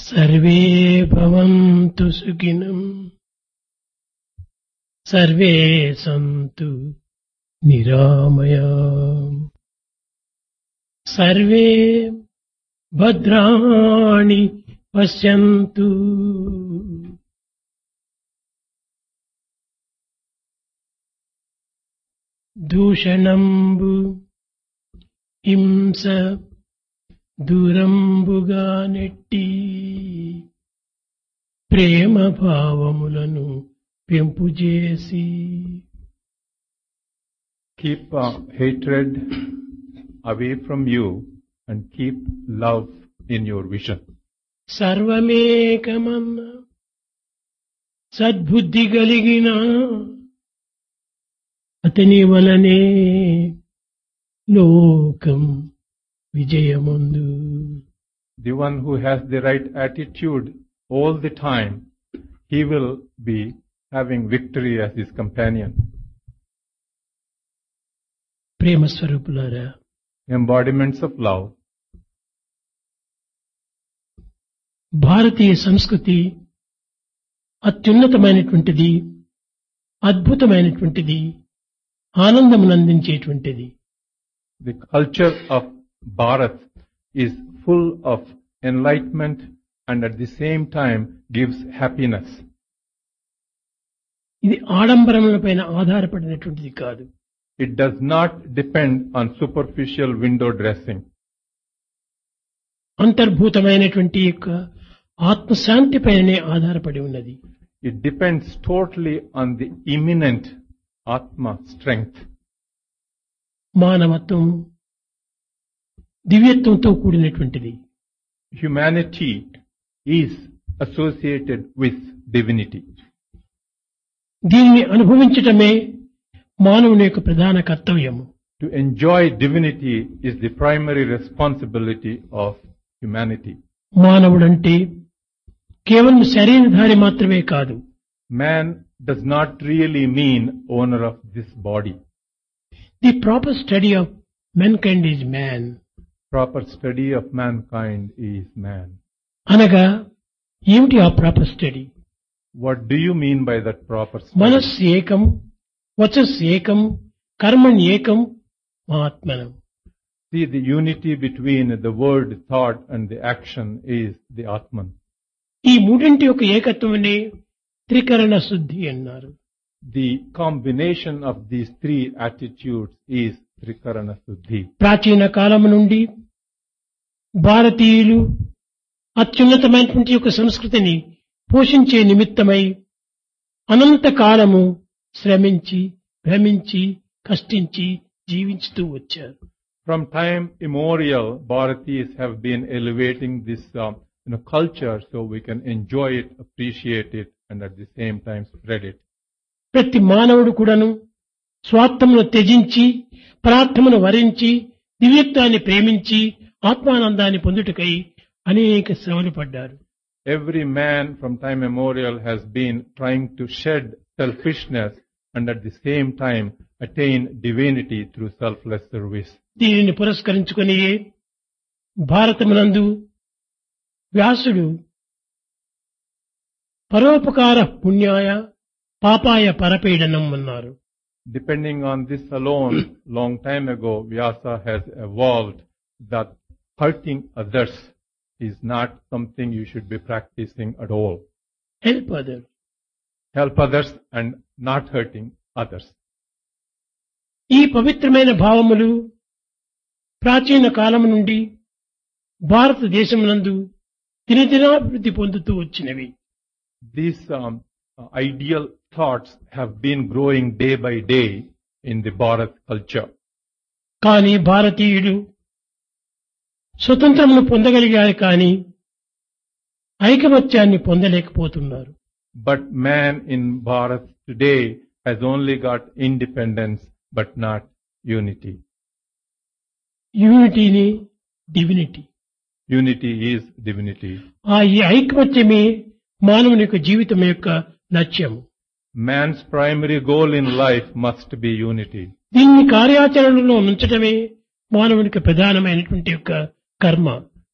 Survey భవంతు సుఖినం survey సంతు నిరామయా survey భద్రాణి పశ్యంతు దూషణంబు హింస దూరంబుగా నెట్టి ప్రేమ భావములను పెంపు చేసి Keep uh, hatred away from you and keep love in your vision. సర్వమేకమన్న సద్బుద్ధి కలిగిన అతని వలనే లోకం విజయముందు The one who has the right attitude all the time, he will be having victory as his companion. ప్రేమ స్వరూపులారా Embodiments of love. భారతీయ సంస్కృతి అత్యున్నతమైనటువంటిది అద్భుతమైనటువంటిది ఆనందమునందించేటువంటిది The culture of Bharat is full of enlightenment and at the same time gives happiness. ఇది ఆడంబరములపైన ఆధారపడినటువంటిది కాదు It does not depend on superficial window dressing. అంతర్భూతమైనటువంటి యొక్క ఆత్మశాంతి పైననే ఆధారపడి ఉన్నది It depends totally on the imminent Atma strength. మానవత్వం దివ్యత్వంతో కూడినటువంటిది Humanity is associated with divinity. దీనిని అనుభవించటమే మానవుని యొక్క ప్రధాన కర్తవ్యము To enjoy divinity is the primary responsibility of humanity. మానవుడంటే కేవలం శరీరధారి మాత్రమే కాదు Man does not really mean owner of this body. The proper study of mankind is man Proper study of mankind is man. అనగా ఏమిటి ఆ proper study What do you mean by that proper study? మనస్ ఏకం వచస్ ఏకం కర్మణ్ ఏకం మహాత్మనం See, the unity between the word, thought and the action is the Atman. ఈ మూడింటి యొక్క ఏకత్వమనే త్రికరణ శుద్ధి అన్నారు The combination of these three attitudes is Trikarana Suddhi. ప్రాచీన కాలము నుండి భారతీయులు అత్యున్నతమైనటువంటి యొక్క సంస్కృతిని పోషించే నిమిత్తమై అనంత కాలము శ్రమించి భ్రమించి కష్టించి జీవించుతూ వచ్చారు From time immemorial, Bharatis have been elevating this um, you know, culture so we can enjoy it, appreciate it, and at the same time spread it. ప్రతి మానవుడు కూడాను స్వార్థమును త్యజించి పరార్థమును వరించి దివ్యత్వాన్ని ప్రేమించి ఆత్మానందాన్ని పొందుటకై అనేక శ్రమలు పడ్డారు Every man from time immemorial has been trying to shed selfishness and at the same time attain divinity through selfless service. దీనిని పురస్కరించుకుని భారతమునందు వ్యాసుడు పరోపకార పుణ్యాయ పాపాయ పరపీడనం అన్నారు Depending on this alone, long time ago, Vyasa has evolved that hurting others is not something you should be practicing at all. Help other Help others and not hurting others. ఈ పవిత్రమైన భావములు ప్రాచీన కాలం నుండి భారతదేశమునందు దినదినాభివృద్ధి పొందుతూ వచ్చినవి These um, uh, ideal thoughts have been growing day by day in the Bharat culture. కానీ భారతీయులు స్వతంత్రమును పొందగలిగారు కానీ ఐకమత్యాన్ని పొందలేకపోతున్నారు But man in Bharat today has only got independence but not unity. యూనిటీని డివినిటీ Unity is divinity. ఆ ఈ ఐకమత్యమే మానవుని యొక్క జీవితం యొక్క లక్ష్యము Man's primary goal in life must be unity. దీన్ని కార్యాచరణలో ఉంచటమే మానవునికి ప్రధానమైనటువంటి యొక్క కర్మ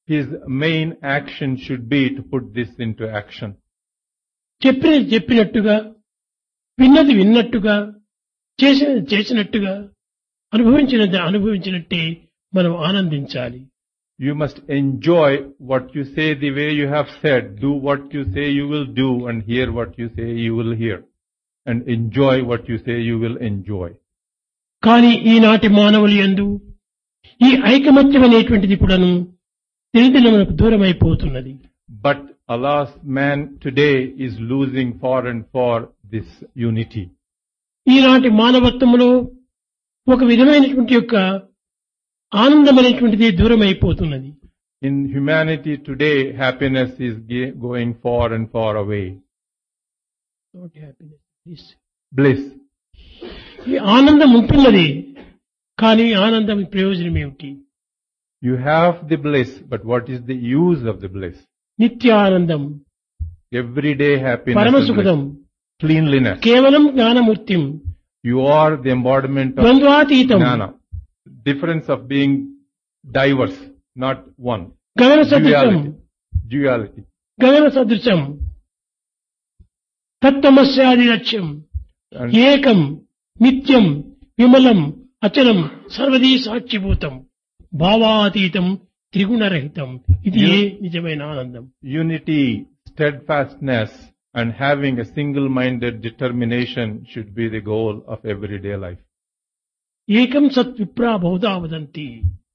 his main action should be to put this into action. చెప్పినది చెప్పినట్టుగా విన్నది విన్నట్టుగా చేసినది చేసినట్టుగా అనుభవించినది అనుభవించినట్టే మనం ఆనందించాలి You must enjoy what you say the way you have said. Do what you say you will do and hear what you say you will hear. And enjoy what you say you will enjoy. కానీ ఈనాటి మానవులు యందు ఈ ఐకమత్యం అనేటువంటిది కూడాను దినదినమునకు దూరం అయిపోతున్నది But alas, man today is losing far and far this unity. ఈనాటి మానవత్వములో ఒక విధమైనటువంటి యొక్క ఆనందం అనేటువంటిది దూరం అయిపోతున్నది In humanity today, happiness is ge- going far and far away. Bliss. ఈ ఆనందం ఉంటున్నది కానీ ఆనందం ప్రయోజనం ఏమిటి You have the bliss, but what is the use of the bliss? నిత్య ఆనందం Everyday happiness. పరమ and సుఖదం bliss. Cleanliness. కేవలం జ్ఞానమూర్తిం You are the embodiment of ద్వంద్వాతీతం jnana. Difference of being diverse, not one. గగన సదృశం Duality. Duality. గగన సదృశం తత్వమస్యాది లక్ష్యం And ఏకం నిత్యం విమలం అచలం సర్వదీ సాక్షిభూతం భావాతీతం త్రిగుణరహితం ఇది ఏ నిజమైన ఆనందం unity, steadfastness, and having a single-minded determination should be the goal of everyday life. ఏకం సత్ విప్రా బహుదా వదంతి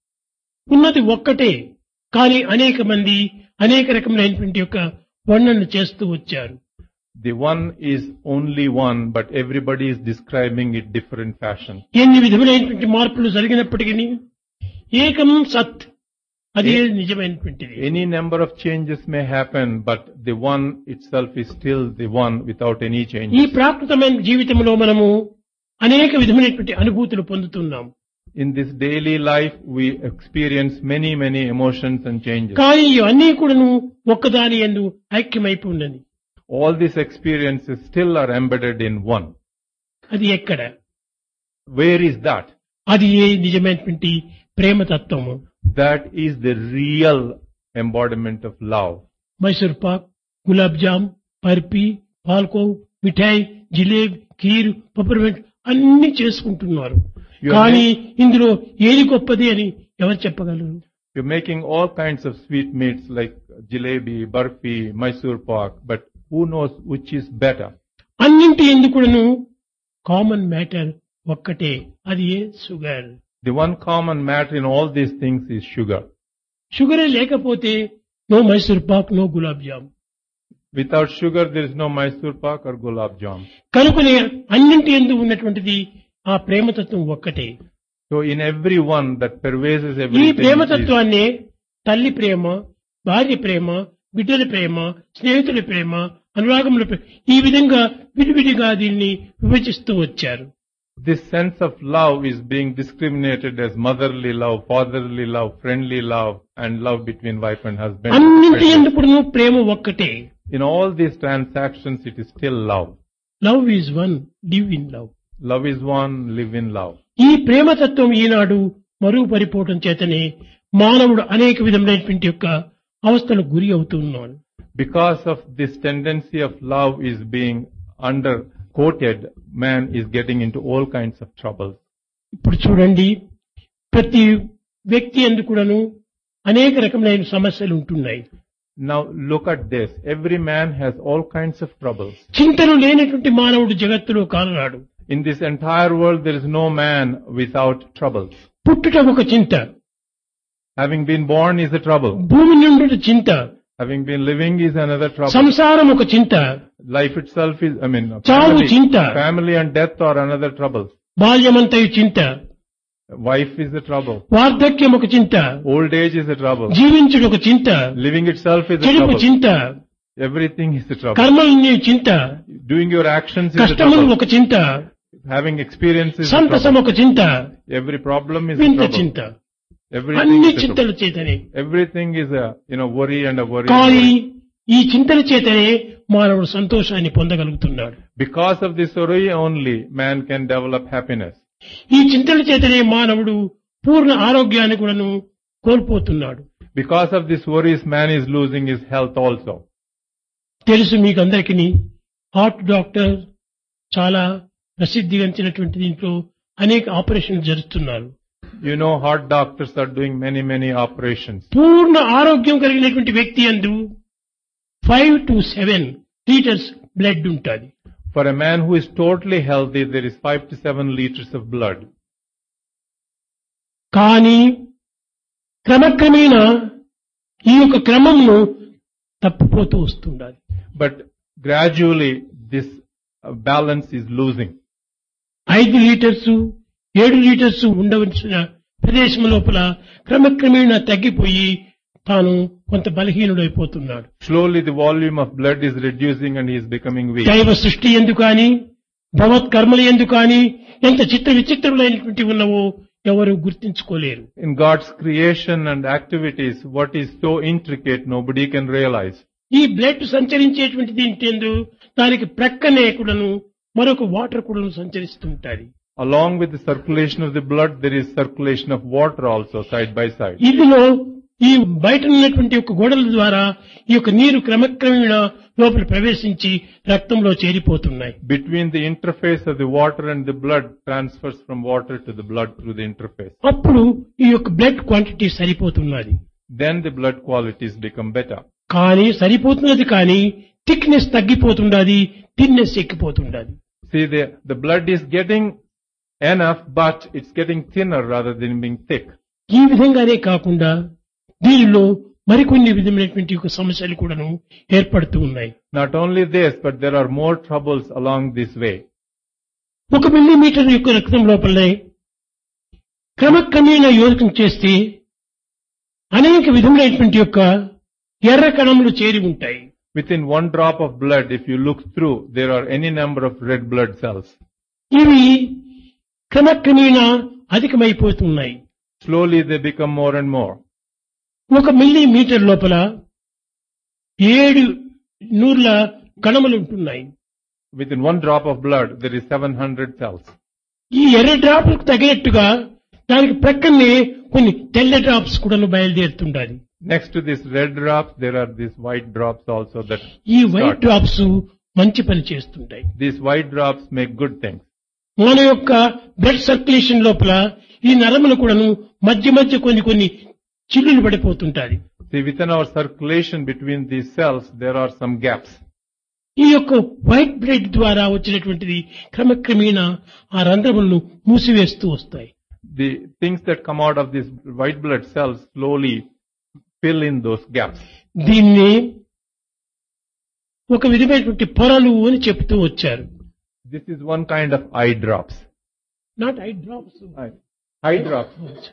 ఉన్నది ఒక్కటే కానీ అనేక మంది అనేక రకములైనటువంటి యొక్క వర్ణన చేస్తూ వచ్చారు The one is only one, but everybody is describing it different fashion. ఎన్ని విధములైనటువంటి మార్పులు జరిగినప్పటికీ ఏకం సత్ అదే నిజమైనటువంటిది Any number of changes may happen, but the one itself is still the one without any ఈ changes. ప్రాకృతమైన జీవితంలో మనము అనేక విధమైనటువంటి అనుభూతులు పొందుతున్నాం In this daily life, we experience many, many emotions and changes. కానీ ఇవన్నీ కూడాను ఒక్కదాని ఎందు ఐక్యమైపోయి ఉన్నది All these experiences still are embedded in one. అది ఎక్కడ Where is that? అది ఏ నిజమైనటువంటి ప్రేమతత్వము That is the real embodiment of love. Mysore pak gulab jam barfi పాల్కోవ్ మిఠాయి జిలేబ్ ఖీర్ పపర్మెంట్ అన్ని చేసుకుంటున్నారు You are కానీ ఇందులో ఏది గొప్పది అని ఎవరు చెప్పగలరు You're making all kinds of sweet meats like jalebi, barfi, Mysore pak, but who knows which is better? అన్నింటి ఎందుకును కామన్ మ్యాటర్ ఒక్కటే అది ఏ sugar The one common matter in all these things is sugar. షుగరే లేకపోతే no Mysore pak no gulab jam Without sugar, there is no Mysore pak or gulab jam. కనుకనే అన్నింటి ఎందు ఉన్నటువంటిది ఆ ప్రేమతత్వం ఒక్కటే So in every one that pervades ఈ everything, is, ప్రేమతత్వాన్ని తల్లి ప్రేమ భార్య ప్రేమ బిడ్డల ప్రేమ స్నేహితుల ప్రేమ అనురాగముల ప్రేమ ఈ విధంగా విడివిడిగా దీన్ని విభజిస్తూ వచ్చారు this sense of love is being discriminated as motherly love, fatherly love, friendly love, and love between wife and husband. అన్నింటి ఎందుకు ప్రేమ ఒక్కటే In all these transactions, it is still love. Love is one live in love Love is one, live in love. ఈ ప్రేమతత్వం ఈనాడు మరుగుపడిపోవటం చేతనే మానవుడు అనేక విధములైనటువంటి యొక్క అవస్థలకు గురి అవుతున్నాడు Because of this tendency of love is being under quoted, man is getting into all kinds of troubles. ఇప్పుడు చూడండి ప్రతి వ్యక్తి ఎందుకు కూడాను అనేక రకములైన సమస్యలు ఉంటున్నాయి Now look at this. Every man has all kinds of troubles. చింతలు లేనటువంటి మానవుడు జగత్తులో కాలరాడు In this entire world, there is no man without troubles. పుట్టుట ఒక చింత Having been born is a trouble. భూమి నుండి చింత Having been living is another trouble. సంసారం ఒక చింత Life itself is, I mean, చావు family, చింత. family and death are another trouble. బాల్యమంతయు చింత Wife is a trouble. వార్ధక్యం ఒక చింత Old age is a trouble. జీవించుడు ఒక చింత Living itself is a చెడుపు trouble. చింత Everything is a trouble. కర్మలు చింత Doing your actions is a కష్టములు trouble. ఒక చింత Having experiences is a సంతసం trouble. ఒక చింత Every problem is a వింత trouble. చింత Everything అన్ని is a trouble. చింతల చేతనే Everything is a, you know, worry and a worry. కానీ ఈ చింతల చేతనే మానవుడు సంతోషాన్ని పొందగలుగుతున్నాడు Because of this worry only, man can develop happiness. ఈ చింతల చేతనే మానవుడు పూర్ణ ఆరోగ్యాన్ని కూడాను కోల్పోతున్నాడు Because of these worries, man is losing his health also. తెలుసు మీకు అందరికీ హార్ట్ డాక్టర్ చాలా ప్రసిద్ధిగాంచినటువంటి దీంట్లో అనేక ఆపరేషన్లు జరుస్తున్నారు You know, heart doctors are doing many, many operations. పూర్ణ ఆరోగ్యం కలిగినటువంటి వ్యక్తి అందు five to seven litres blood ఉంటుంది For a man who is totally healthy, there is 5 to 7 liters of blood. కానీ క్రమక్రమేణా ఈ యొక్క క్రమంను తప్పిపోతూ వస్తుండాలి But gradually, this uh, balance is losing. ఐదు లీటర్స్ ఏడు లీటర్స్ ఉండవలసిన ప్రదేశం లోపల క్రమక్రమేణా తగ్గిపోయి తాను కొంత బలహీనుడైపోతున్నాడు Slowly, the volume of blood is reducing and he is becoming weak. దైవ సృష్టి ఎందుకు కానీ భగవత్ కర్మలు ఎందుకు కానీ ఎంత చిత్ర విచిత్రములైనటువంటి ఉన్నవో ఎవరు గుర్తించుకోలేరు In God's creation and activities, what is so intricate, nobody can realize. ఈ బ్లడ్ సంచరించేటువంటి దీంట్లో దానికి ప్రక్కనే కూడాను మరొక వాటర్ కూడాను సంచరిస్తుంటాది Along with the circulation of the blood, there is circulation of water also side by side. ఇందులో ఈ బయట ఉన్నటువంటి యొక్క గోడల ద్వారా ఈ యొక్క నీరు క్రమక్రమేణా లోపల ప్రవేశించి రక్తంలో చేరిపోతున్నాయి Between the interface of the water and the blood transfers from water to the blood through the interface. అప్పుడు ఈ యొక్క బ్లడ్ క్వాంటిటీ సరిపోతున్నది Then the blood qualities become better. కానీ సరిపోతున్నది కానీ థిక్నెస్ తగ్గిపోతుండాది థిన్నెస్ ఎక్కిపోతుండాది See, the, the blood is getting enough, but it's getting thinner rather than being thick. ఈ విధంగానే కాకుండా దీనిలో మరికొన్ని విధమైనటువంటి యొక్క సమస్యలు కూడాను ఏర్పడుతూ ఉన్నాయి Not only this, but there are more troubles along this way. ఒక మిల్లీమీటర్ యొక్క రక్తం లోపలనే క్రమక్రమేణా యోజకం చేస్తే అనేక విధములైనటువంటి యొక్క ఎర్ర కణములు చేరి ఉంటాయి Within one drop of blood, if you look through, there are any number of red blood cells. ఇవి క్రమక్రమేణా అధికమైపోతున్నాయి Slowly they become more and more. ఒక మిల్లీమీటర్ లోపల ఏడు నూర్ల కణములు ఉంటున్నాయి Within one drop of blood, there is 700 cells. ఈ ఎర్ర డ్రాప్లకు తగినట్టుగా దానికి ప్రక్కనే కొన్ని తెల్ల డ్రాప్స్ కూడా బయలుదేరుతుండాలి Next to these red drops, there are these white drops also that ఈ వైట్ start. డ్రాప్స్ మంచి పని చేస్తుంటాయి These white drops make good things. మన యొక్క బ్లడ్ సర్క్యులేషన్ లోపల ఈ నరములు కూడాను మధ్య మధ్య కొన్ని కొన్ని చిల్లులు పడిపోతుంటాయి See, within our circulation between these cells, there are some gaps. ఈ యొక్క వైట్ బ్లడ్ ద్వారా వచ్చినటువంటిది క్రమక్రమేణా ఆ రంధ్రములను మూసివేస్తూ వస్తాయి The things that come out of these white blood cells slowly fill in those gaps. దీన్ని ఒక విధమైనటువంటి పొరలు అని చెప్తూ వచ్చారు This is one kind of eye drops. Not eye drops Eye, eye drops.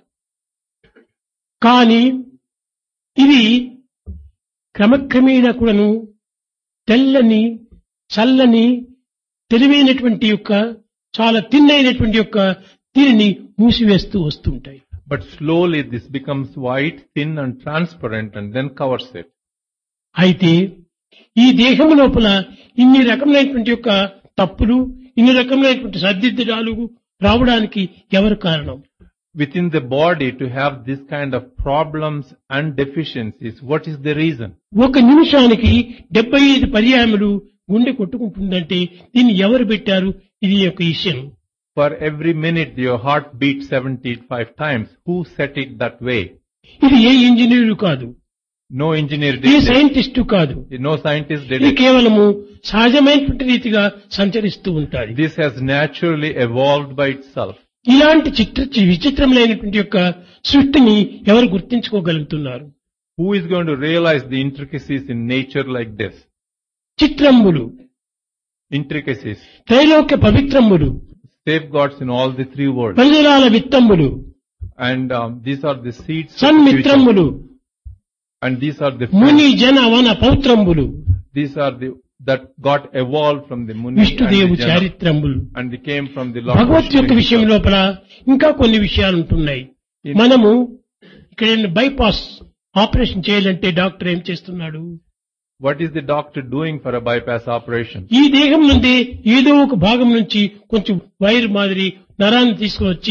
కానీ ఇవి క్రమక్రమేణా కూడాను తెల్లని చల్లని తెలివైనటువంటి యొక్క చాలా తిన్నైనటువంటి యొక్క దీనిని మూసివేస్తూ వస్తుంటాయి But slowly this becomes white, thin and transparent and then covers it. అయితే ఈ దేహం లోపల ఇన్ని రకములైనటువంటి యొక్క తప్పులు ఇన్ని రకములైనటువంటి సర్దిద్దడాలు రావడానికి ఎవరు కారణం Within the body to have this kind of problems and deficiencies, what is the reason? ఒక నిమిషానికి డెబ్బై ఐదు పర్యాయములు గుండె కొట్టుకుంటుందంటే దీన్ని ఎవరు పెట్టారు ఇది యొక్క విషయం For every minute your heart beats 75 times. Who set it that way? ఇది ఏ ఇంజనీరు కాదు No engineer ఏ did it. సైంటిస్టు కాదు No scientist did ఇది it. కేవలము సహజమైనటువంటి రీతిగా సంచరిస్తూ ఉంటారు This has naturally evolved by itself. ఇలాంటి చిత్ర విచిత్రములైనటువంటి యొక్క సృష్టిని ఎవరు గుర్తించుకోగలుగుతున్నారు Who is going to realize the intricacies in nature like this? చిత్రంబులు Intricacies. త్రైలోక్య పవిత్రంబులు Safeguards in all the three worlds. ప్రజలాల విత్తంబులు And um, these are the seeds of the future. సన్మిత్రంబులు And these are the ముని friends. జన వన పౌత్రంబులు These are the that got evolved from the Muni and విష్ణుదేవు the Jana. చారిత్రంబులు And they came from the Lord Bhagwat Vishnu యొక్క విషయం himself. లోపల ఇంకా కొన్ని విషయాలు ఉంటున్నాయి మనము ఇక్కడ బైపాస్ ఆపరేషన్ చేయాలంటే డాక్టర్ ఏం చేస్తున్నాడు What is the doctor doing for a bypass operation? ఈ దేహం నుండి ఏదో ఒక భాగం నుంచి కొంచెం వైర్ మాదిరి నరాన్ని తీసుకుని వచ్చి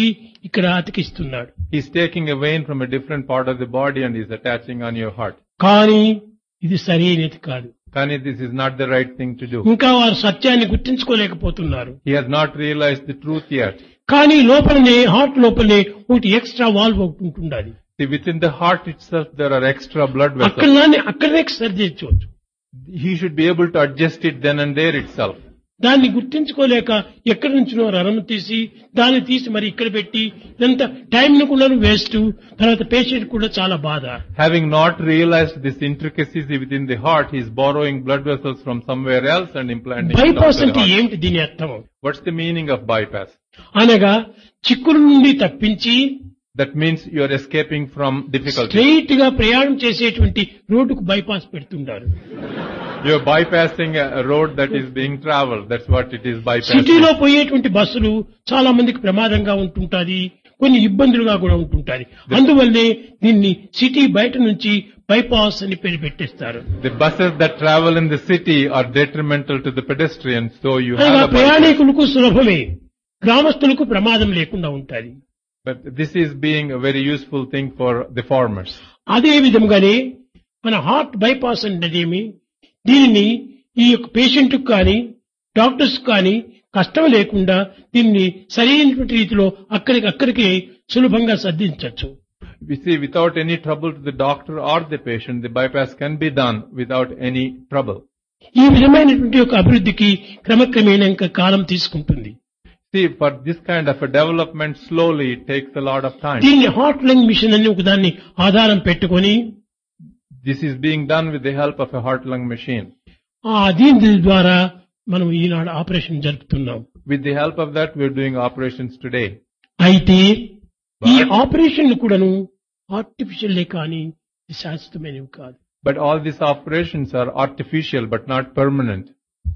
ఇక్కడ అతికిస్తున్నాడు He's taking a vein from a different part of the body and he's attaching on your heart. కానీ ఇది సరైనది కాదు Kani, this is not the right thing to do. ఇంకా వారు సత్యాన్ని గుర్తించుకోలేకపోతున్నారు He has not realized the truth yet. కానీ లోపలనే heart లోపలనే ఒకటి ఎక్స్ట్రా వాల్వ్ ఒకటి ఉంటుండాలి See, within the heart itself, there are extra blood అక్కడ vessels. అక్కడనే సరి చేయవచ్చు He should be able to adjust it then and there itself. దాన్ని గుర్తించుకోలేక ఎక్కడి నుంచినో రనం తీసి దాన్ని తీసి మరి ఇక్కడ పెట్టి ఇదంతా టైం ను కూడా వేస్ట్ తర్వాత పేషెంట్ కూడా చాలా బాధ Having not realized this intricacies within the heart, he is borrowing blood vessels from somewhere else and implanting it bypass onto the అంటే heart. ఏమిటి దీని అర్థం What's the meaning of bypass? అనగా చిక్కుల నుండి తప్పించి That means you are escaping from difficulty. Straight గా ప్రయాణం చేసేటువంటి రోడ్డుకు బైపాస్ పెడుతుంటారు You are bypassing a a road that is being traveled. That's what it is సిటీలో bypassing. పోయేటువంటి బస్సులు చాలా మందికి ప్రమాదంగా ఉంటుంటాది కొన్ని ఇబ్బందులుగా కూడా ఉంటుంటాది అందువల్లే దీన్ని సిటీ బయట నుంచి బైపాస్ అని పేరు పెట్టేస్తారు The buses that travel in the city are detrimental to the pedestrians, so you అనగా have a bypass. ప్రయాణికులకు సులభమే గ్రామస్తులకు ప్రమాదం లేకుండా ఉంటాది But this is being a very useful thing for the farmers. అదే విధంగానే మన హార్ట్ బైపాస్ అనేదేమి దీనిని ఈ యొక్క పేషెంట్ కానీ డాక్టర్స్ కానీ కష్టం లేకుండా దీన్ని సరైనటువంటి రీతిలో అక్కడికి అక్కడికి సులభంగా సర్దించవచ్చు We see without any trouble to the doctor or the patient, the bypass can be done without any trouble. ఈ విధమైనటువంటి యొక్క అభివృద్ధికి క్రమక్రమేణా ఇంకా కాలం తీసుకుంటుంది See, for this kind of a development, slowly it takes a lot of time. దీన్ని heart lung machine అని ఒక దాన్ని ఆధారం పెట్టుకొని This is being done with the help of a heart-lung machine. ఆ దీని ద్వారా మనం ఈనాడు ఆపరేషన్ జరుపుతున్నాం With the help of that, we're doing operations today. అయితే ఈ But- ఆపరేషన్ కూడాను ఆర్టిఫిషియల్లే కానీ ఇది శాశ్వతమైనవి కాదు But all these operations are artificial, but not permanent.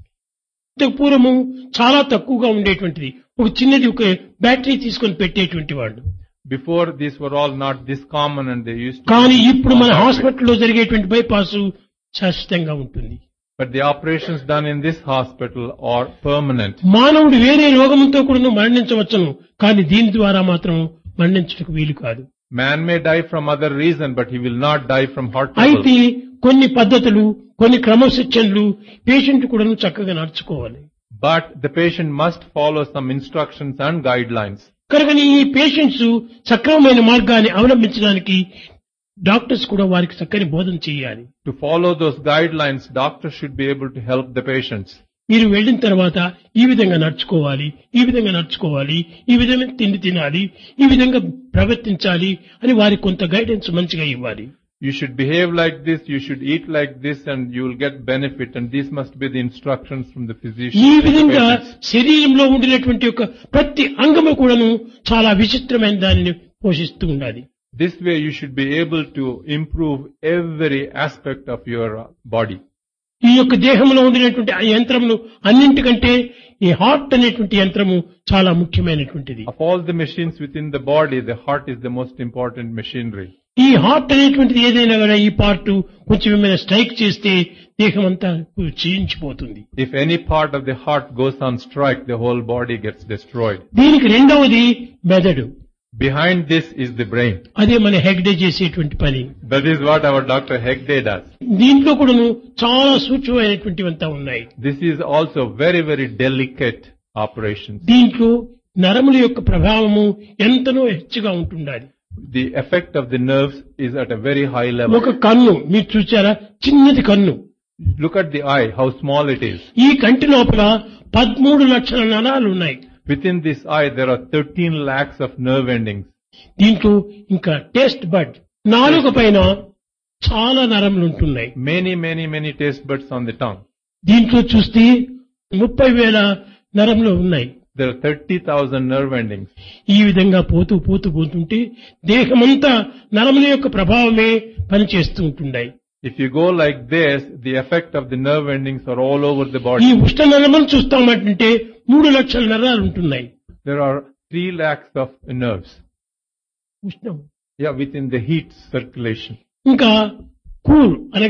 ఇంతకు పూర్వము చాలా తక్కువగా ఉండేటువంటిది ఒక చిన్నది ఒక బ్యాటరీ తీసుకొని పెట్టేటువంటి వాళ్ళు Before, these were all not this common and they used to... కానీ be ఇప్పుడు మన on battery. హాస్పిటల్లో జరిగేటువంటి బైపాస్ శాశ్వతంగా ఉంటుంది But the operations done in this hospital are permanent. మానవుడు వేరే రోగంతో కూడా మరణించవచ్చును కానీ దీని ద్వారా మాత్రం మరణించటకు వీలు కాదు Man may die from other reason, but he will not die from heart అయితే trouble. కొన్ని పద్ధతులు కొన్ని క్రమశిక్షణలు పేషెంట్ కూడా చక్కగా నడుచుకోవాలి But the patient must follow some instructions and guidelines. కనుక ఈ పేషెంట్స్ సక్రమమైన మార్గాన్ని అవలంబించడానికి డాక్టర్స్ కూడా వారికి చక్కని బోధన చేయాలి To follow those guidelines, doctors should be able to help the patients. మీరు వెళ్ళిన తర్వాత ఈ విధంగా నడుచుకోవాలి ఈ విధంగా నడుచుకోవాలి ఈ విధంగా తిండి తినాలి ఈ విధంగా ప్రవర్తించాలి అని వారికి కొంత గైడెన్స్ మంచిగా ఇవ్వాలి You should behave like this, you should eat like this, and you will get benefit. And these must be the instructions from the physician. ఈ to the విధంగా patients. శరీరంలో ఉండినటువంటి యొక్క ప్రతి అంగము కూడాను చాలా విచిత్రమైన దానిని పోషిస్తూ ఉండాలి This way you should be able to improve every aspect of your uh, body. ఈ యొక్క దేహంలో ఉండినటువంటి ఆ యంత్రములు అన్నింటికంటే ఈ హార్ట్ అనేటువంటి యంత్రము చాలా ముఖ్యమైనటువంటిది Of all the machines within the body, the heart is the most important machinery. ఈ హార్ట్ అనేటువంటిది ఏదైనా కూడా ఈ పార్ట్ కొంచెం ఏమైనా స్ట్రైక్ చేస్తే దేహం అంతా క్షీణించిపోతుంది If any part of the heart goes on strike, the whole body gets destroyed. దీనికి రెండవది మెదడు Behind this is the brain. అదే మన హెగ్డే చేసేటువంటి పని That is what our Dr. Hegde does. దీంట్లో కూడాను చాలా సూక్ష్మమైనటువంటివంతా ఉన్నాయి This is also very, very delicate operations. దీంట్లో నరముల యొక్క ప్రభావము ఎంతనో హెచ్చుగా ఉంటుండాలి The effect of the nerves is at a very high level. ఒక కన్ను మీరు చూచారా చిన్నది కన్ను Look at the eye, how small it is. ఈ కంటి లోపల పదమూడు లక్షల నరాలు ఉన్నాయి Within this eye, there are 13 lakhs of nerve endings. దీంట్లో ఇంకా టేస్ట్ బడ్ నాలుక పైన చాలా నరములు ఉంటున్నాయి Many, many, many taste buds on the tongue. దీంట్లో చూస్తే ముప్పై వేల నరములు ఉన్నాయి There are 30,000 nerve endings. ఈ విధంగా పోతూ పోతూ పోతుంటే దేహమంతా నరముల యొక్క ప్రభావమే పనిచేస్తూ ఉంటున్నాయి If you go like this, the effect of the nerve endings are all over the ఈ body. ఉష్ణ నరములు చూస్తామంటే మూడు లక్షల నరాలు ఉంటున్నాయి There are 3 lakhs of nerves. ఉష్ణం Yeah, within the heat circulation. ఇంకా కూల్ అనగా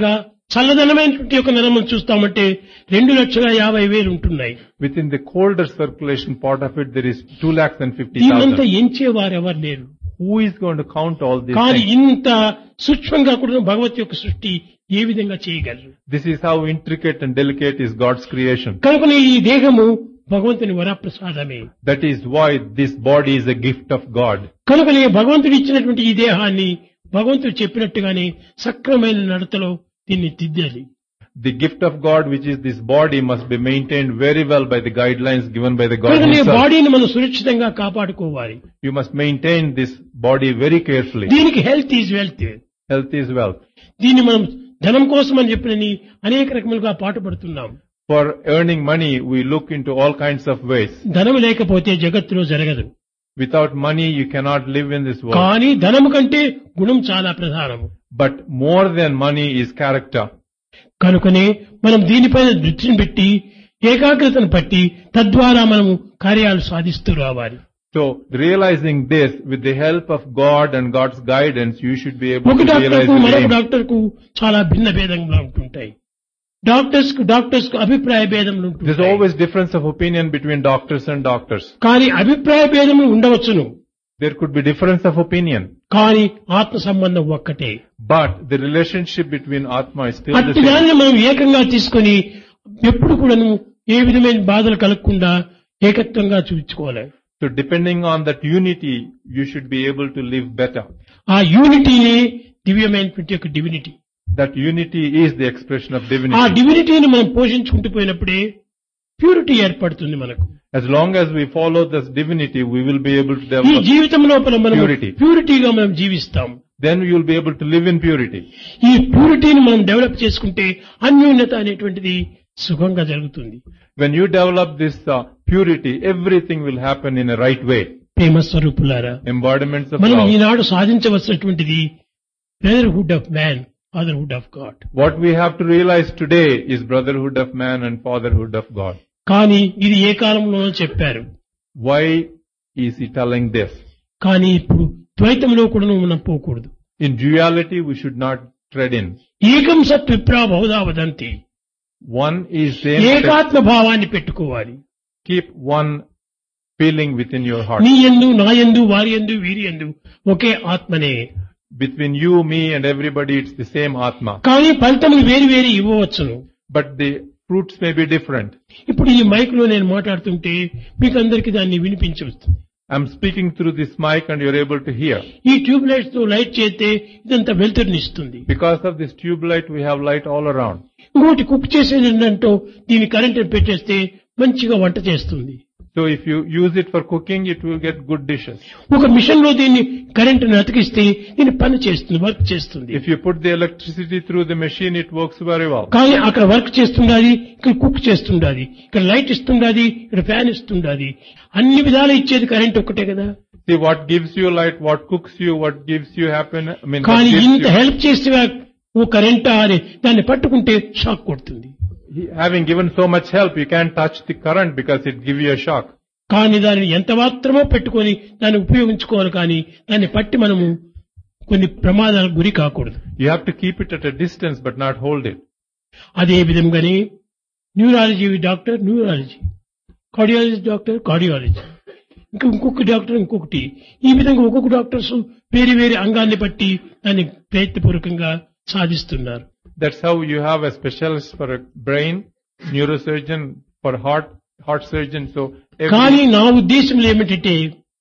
చల్లదనమైనటువంటి యొక్క నరమును చూస్తామంటే రెండు లక్షల యాభై వేలు ఉంటున్నాయి Within the colder circulation part of it, there is two lakhs and fifty దీనంతా thousand. ఎంచేవారు ఎవరు లేరు Who is going to count all these కానీ things? ఇంత సూక్ష్మంగా కూడా భగవత్ యొక్క సృష్టి ఏ విధంగా చేయగలరు This is how intricate and delicate is God's creation. కనుకనే ఈ దేహము భగవంతుని వరప్రసాదమే That is why this body is a gift of God. కనుకనే భగవంతుడు ఇచ్చినటువంటి ఈ దేహాన్ని భగవంతుడు చెప్పినట్టుగానే సక్రమైన నడతలో దీన్ని దిద్దాలి The gift of God, which is this body, must be maintained very well by the guidelines given by the God కనుకనే Himself. బాడీని మనం సురక్షితంగా కాపాడుకోవాలి You must maintain this body very carefully. దీనికి health is wealth Health is wealth. దీన్ని మనం ధనం కోసం అని చెప్పినని అనేక రకములుగా పాటుపడుతున్నాం For earning money, we look into all kinds of ways. ధనం లేకపోతే జగత్తులో జరగదు Without money, you cannot live in this world. కానీ ధనము కంటే గుణం చాలా ప్రధానము But more than money is character. కనుకనే మనం దీనిపైన దృష్టిని పెట్టి ఏకాగ్రతను పట్టి తద్వారా మనము కార్యాలు సాధిస్తూ రావాలి So, realizing this, with the help of God and God's guidance, you should be able ఒక to డాక్టర్ realize కు the మరొక aim. డాక్టర్ కు చాలా భిన్న భేదంగా ఉంటుంటాయి డాక్టర్స్ కు డాక్టర్స్ కు అభిప్రాయ భేదములు There's ఉంటుంటాయి always difference of opinion between doctors and doctors. కానీ అభిప్రాయ భేదములు ఉండవచ్చును There could be difference of opinion. కానీ ఆత్మ సంబంధం ఒక్కటే But the relationship between Atma is still the అట్టి same. దానిని మనం ఏకంగా తీసుకొని ఎప్పుడు కూడాను ఏ విధమైన బాధలు కలగకుండా ఏకత్వంగా చూపించుకోవాలి So depending on that unity, you should be able to live better. ఆ యూనిటీని దివ్యమైనటువంటి యొక్క divinity That unity is the expression of ఆ divinity. డివినిటీని మనం పోషించుకుంటూ పోయినప్పుడే ప్యూరిటీ ఏర్పడుతుంది మనకు As long as we follow this divinity, we will be able to ఈ develop. జీవితం లోపల మనం Purity. ప్యూరిటీగా మనం జీవిస్తాం Then we will be able to live in purity. ఈ ప్యూరిటీని మనం డెవలప్ చేసుకుంటే అన్యోన్యత అనేటువంటిది సుఖంగా జరుగుతుంది When you develop this uh, purity, everything will happen in a right way. ప్రేమ స్వరూపులారా Embodiments of మనం love. ఈనాడు సాధించవలసినటువంటిది brotherhood of man fatherhood of God What we have to realize today is brotherhood of man and fatherhood of God. కానీ ఇది ఏ కాలంలోనో చెప్పారు Why is he telling this? కానీ ఇప్పుడు ద్వైతంలో కూడా మనం పోకూడదు In duality, we should not tread in. ఏకం సత్ విప్రా బహుదా వదంతి One is same. ఏకాత్మ భావాన్ని పెట్టుకోవాలి Keep one feeling within your heart. నీ ఎందు నా ఎందు వారి ఎందు వీరి ఎందు ఒకే ఆత్మనే Between you, me, and everybody, it's the same Atma. కానీ ఫలితములు వేరు వేరు ఇవ్వవచ్చును But the fruits may be different. ఇప్పుడు ఈ మైక్ లో నేను మాట్లాడుతుంటే మీకు అందరికీ దాన్ని వినిపించవచ్చు I'm speaking through this mic and you're able to hear. ఈ ట్యూబ్ లైట్స్ తో లైట్ చేస్తే ఇదంతా వెలుతురునిస్తుంది Because of this tube light, we have light all around. ఇంకోటి కుక్ చేసేది ఏంటంటో దీని కరెంట్ పెట్టేస్తే మంచిగా వంట చేస్తుంది So if you use it for cooking, it will get good dishes. ఒక మిషన్ లో దీన్ని కరెంట్ అతికిస్తే దీన్ని పని చేస్తుంది వర్క్ చేస్తుంది If you put the electricity through the machine, it works very well. కానీ అక్కడ వర్క్ చేస్తుండాలి ఇక్కడ కుక్ చేస్తుండాలి ఇక్కడ లైట్ ఇస్తుండాలి ఇక్కడ ఫ్యాన్ ఇస్తుండాలి అన్ని విధాలు ఇచ్చేది కరెంట్ ఒక్కటే కదా See what gives you light, what cooks you, what gives you happiness. I mean, what కానీ gives ఇంత you- హెల్ప్ చేస్తే ఓ కరెంటా అని దాన్ని పట్టుకుంటే షాక్ కొడుతుంది He- having given so much help, you can't touch the current because it give you a shock. కానీ దానిని ఎంత మాత్రమో పెట్టుకొని దాన్ని ఉపయోగించుకోవాలి కానీ దాన్ని పట్టి మనము కొన్ని ప్రమాదాలకు గురి కాకూడదు You have to keep it at a distance but not hold it. అదే విధంగానే neurology doctor neurology cardiology doctor కార్డియాలజీ ఇంకా ఇంకొక డాక్టర్ ఇంకొకటి ఈ విధంగా ఒక్కొక్క డాక్టర్స్ వేరే వేరే అంగాన్ని బట్టి దాన్ని ప్రయత్నపూర్వకంగా సాధిస్తున్నారు That's how you have a specialist for a brain, neurosurgeon for heart, heart surgeon. So every- కానీ నా ఉద్దేశంలో ఏమిటంటే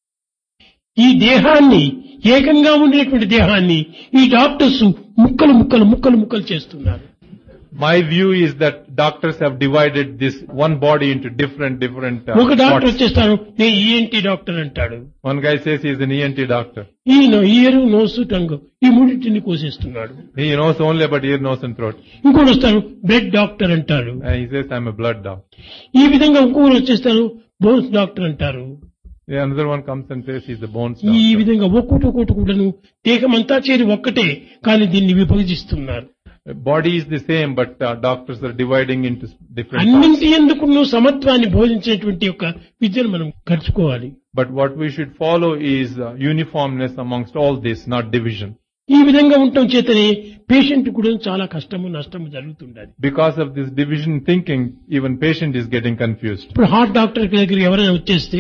ఈ దేహాన్ని ఏకంగా ఉండేటువంటి దేహాన్ని ఈ డాక్టర్స్ ముక్కలు ముక్కలు ముక్కలు ముక్కలు చేస్తున్నారు my view is that doctors have divided this one body into different, different uh, ఒక డాక్టర్ parts. వచ్చేస్తాను నేను ఈఎన్టీ డాక్టర్ అంటాడు One guy says he's an ENT doctor. ఈయన ఇయరు నోసు టంగు ఈ మూడింటిని కోసేస్తున్నాడు He knows only about ear, nose and throat. ఇంకోటి వస్తాను blood doctor అంటారు And he says, I'm a blood doctor. ఈ విధంగా ఇంకొకరు వచ్చేస్తారు బోన్స్ డాక్టర్ అంటారు The another one comes and says he's a bones ఈ doctor. విధంగా ఒక్కొక్కటి ఒక్కొక్కటి కూడాను దేహం అంతా చేరి ఒక్కటే కానీ దీన్ని విభజిస్తున్నారు Body is the same, but uh, doctors are dividing into s- different parts. అన్నింటి ఎందుకు సమత్వాన్ని బోధించేటువంటి యొక్క విద్యను మనం గడుచుకోవాలి But what we should follow is uh, uniformness amongst all this, not division. ఈ విధంగా ఉండటం చేతనే పేషెంట్ కూడా చాలా కష్టము నష్టము జరుగుతుండదు Because of this division thinking, even patient is getting confused. ఇప్పుడు హార్ట్ డాక్టర్ దగ్గర ఎవరైనా వచ్చేస్తే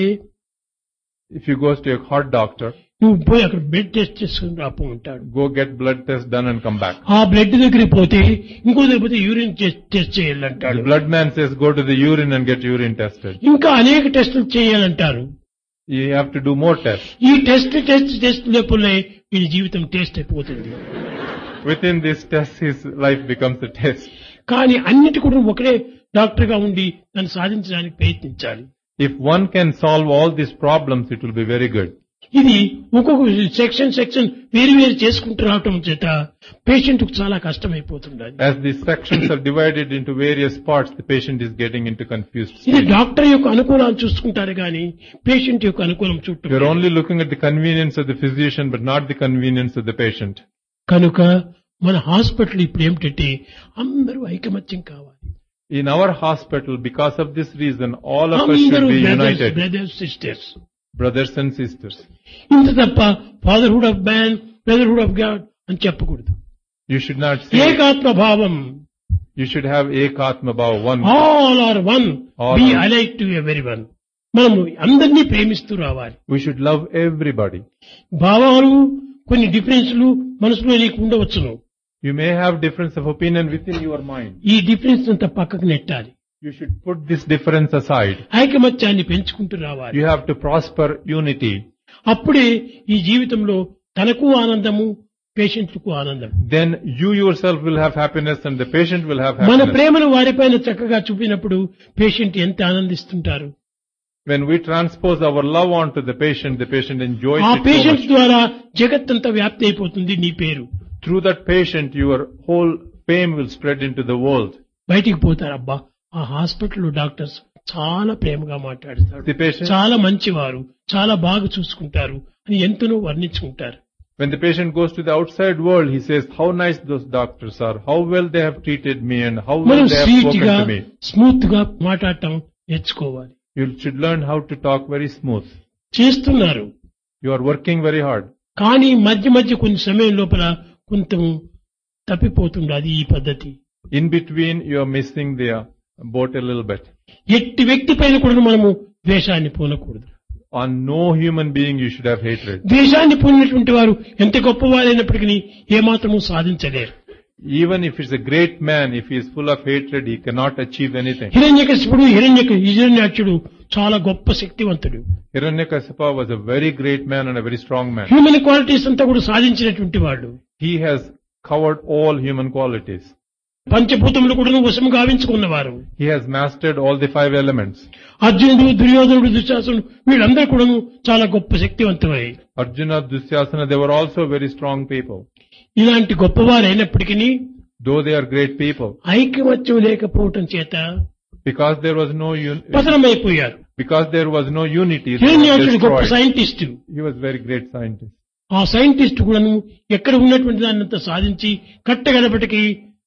If you go to a heart doctor, నువ్వు పోయి అక్కడ బ్లడ్ టెస్ట్ చేసుకుని రాపో ఉంటాడు go get blood test done and come back. ఆ బ్లడ్ దగ్గరికి పోతే ఇంకో దగ్గర పోతే యూరిన్ టెస్ట్ The చేయాలంటాడు blood man says go to the urine and get urine tested. ఇంకా అనేక టెస్టులు చేయాలంటారు You have to do more tests. ఈ టెస్ట్ టెస్ట్ టెస్ట్ లోపలే వీడి జీవితం టేస్ట్ అయిపోతుంది Within this test, his life becomes a test. కానీ అన్నిటి కూడా ఒకడే డాక్టర్ గా ఉండి దాన్ని సాధించడానికి ప్రయత్నించాలి If one can solve all these problems, it will be very good. ఇది ఒక్కొక్క సెక్షన్ సెక్షన్ వేరు వేరు చేసుకుంటూ రావటం చేత పేషెంట్ కు చాలా కష్టమైపోతుండాలి As these sections are divided into various parts, the patient is getting into confused ఇది state. డాక్టర్ యొక్క అనుకూలాలు చూసుకుంటారు కానీ పేషెంట్ యొక్క అనుకూలం చూడటం You're లేదు. only looking at the convenience of the physician, but not the convenience of the patient. కనుక మన హాస్పిటల్ ఇప్పుడు ఏమిటంటే అందరూ ఐకమత్యం కావాలి In our hospital, because of this reason, all of us అందరూ should be united, brothers sisters brothers and sisters. ఇంత తప్ప fatherhood of man brotherhood of God అని చెప్పకూడదు You should not say, ఏకాత్మ భావం you should have ekatma bhava, one. All are one All be are- alike to ఎవరి one మనము అందరినీ ప్రేమిస్తూ రావాలి We should love everybody. భావాలు కొన్ని డిఫరెన్స్లు మనసులో నీకు ఉండవచ్చును You may have difference of opinion within your mind. ఈ డిఫరెన్స్ అంతా పక్కకు నెట్టాలి You should put this difference aside. ఐకమత్యాన్ని పెంచుకుంటూ రావాలి You have to prosper unity. అప్పుడే ఈ జీవితంలో తనకు ఆనందము పేషెంట్లకు ఆనందం Then you yourself will have happiness and the patient will have మన happiness. ప్రేమను వారిపైన చక్కగా చూపినప్పుడు పేషెంట్ ఎంత ఆనందిస్తుంటారు When we transpose our love onto the patient, the patient enjoys ఆ it so పేషెంట్ much. ద్వారా జగత్తంతా వ్యాప్తి అయిపోతుంది నీ పేరు Through that patient, your whole fame will spread into the world. బయటికి పోతారు అబ్బా ఆ హాస్పిటల్లో డాక్టర్స్ చాలా ప్రేమగా మాట్లాడతారు The patient, చాలా మంచివారు చాలా బాగా చూసుకుంటారు అని ఎంతనో వర్ణించుకుంటారు when the patient goes to the outside world, he says how nice those doctors are, how well they have treated me and how మనం well they have sweet spoken గా to me. స్మూత్ గా మాట్లాడటం నేర్చుకోవాలి You should learn how to talk very smooth. చేస్తున్నారు You are working very hard. కానీ మధ్య మధ్య కొన్ని సమయం లోపల కొంత తప్పిపోతుండదు ఈ పద్ధతి In between, you are missing the uh, boat a little bit. ఎట్టి వ్యక్తి పైన కూడా మనము ద్వేషాన్ని పూనకూడదు On no human being you should have hatred. ద్వేషాన్ని పూనినటువంటి వారు ఎంత గొప్పవారైనప్పటికీ ఏమాత్రము సాధించలేరు Even if he's a great man, if he is full of hatred, he cannot achieve anything. హిరణ్యకశిపుడు హిరణ్య హిరణ్యాక్షుడు చాలా గొప్ప శక్తివంతుడు Hiranyakasipa was a very great man and a very strong man. Human qualities అంతా కూడా సాధించినటువంటి వాడు He has covered all human qualities. పంచభూతములు కూడా వశము గావించుకున్నవారు He has mastered all the five elements. అర్జునుడు దుర్యోధనుడు దుశ్శాసనుడు వీళ్ళందరూ కూడా చాలా గొప్ప శక్తివంతమై Arjuna, Dusyasana, they were also very strong people. ఇలాంటి గొప్పవారు అయినప్పటికీ Though they are great people. ఐక్యమత్యం లేకపోవటం చేత Because there was no un- పతనమైపోయారు because there was no unity, they were హిరణ్యాక్షుడు గొప్ప destroyed. Scientist He was very great scientist. ఆ scientist కూడాను ఎక్కడ ఉన్నటువంటి దాన్నంతా సాధించి కట్టగడపటికి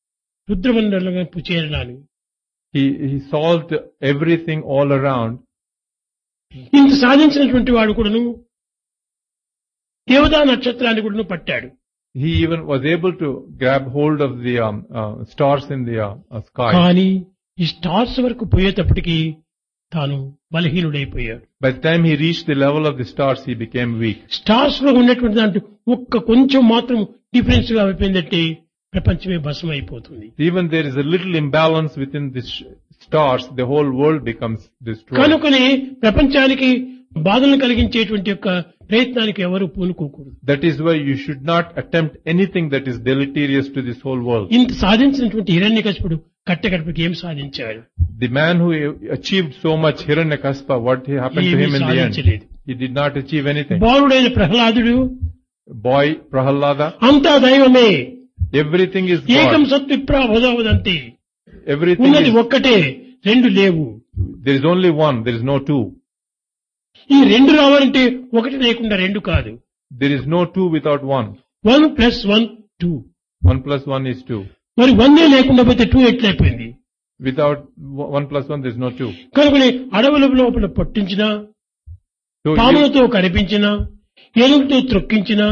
రుద్రమండలం చేరడాన్ని He, he solved everything all around. ఇంత సాధించినటువంటి వాడు కూడాను దేవతా నక్షత్రాన్ని కూడాను పట్టాడు He even was able to grab hold of the um, uh, stars in the uh, uh, sky. కానీ ఈ స్టార్స్ వరకు పోయేటప్పటికి తాను బలహీనుడైపోయాడు By the time he reached the level of the stars, he became weak. Stars లో ఉన్నటువంటి దాంట్లో ఒక్క కొంచెం మాత్రం డిఫరెన్స్ గా అయిపోయిందంటే ప్రపంచమే భస్మం అయిపోతుంది Even there is a little imbalance within the sh- stars, the whole world becomes destroyed. కనుకనే ప్రపంచానికి బాధలను కలిగించేటువంటి యొక్క ప్రయత్నానికి ఎవరు పూనుకోకూడదు That is why you should not attempt anything that is deleterious to this whole world. ఇంత సాధించినటువంటి హిరణ్యకశిపుడు కట్టగడపకి ఏం సాధించాడు The man who achieved so much Hiranyakaspa, what happened to ఏమీ him in the end? సాధించలేదు He did not achieve anything. బాలుడైన ప్రహ్లాదుడు Boy Prahalada, అంతా దైవమే everything is ఏకం God. సత్విప్రాభోదవదంతి Everything ఉన్నది is, ఒక్కటే రెండు లేవు there is only one, there is no two. ఈ రెండు రావాలంటే ఒకటి లేకుండా రెండు కాదు There is no two without one. One plus one two One plus one is two. మరి వన్ లేకుండా పోతే టూ ఎట్లయిపోయింది Without o- one plus one, there is no two. కనుకనే అడవుల లోపల పట్టించిన So you, పాములతో కనిపించిన ఏనుగుతో త్రొక్కించిన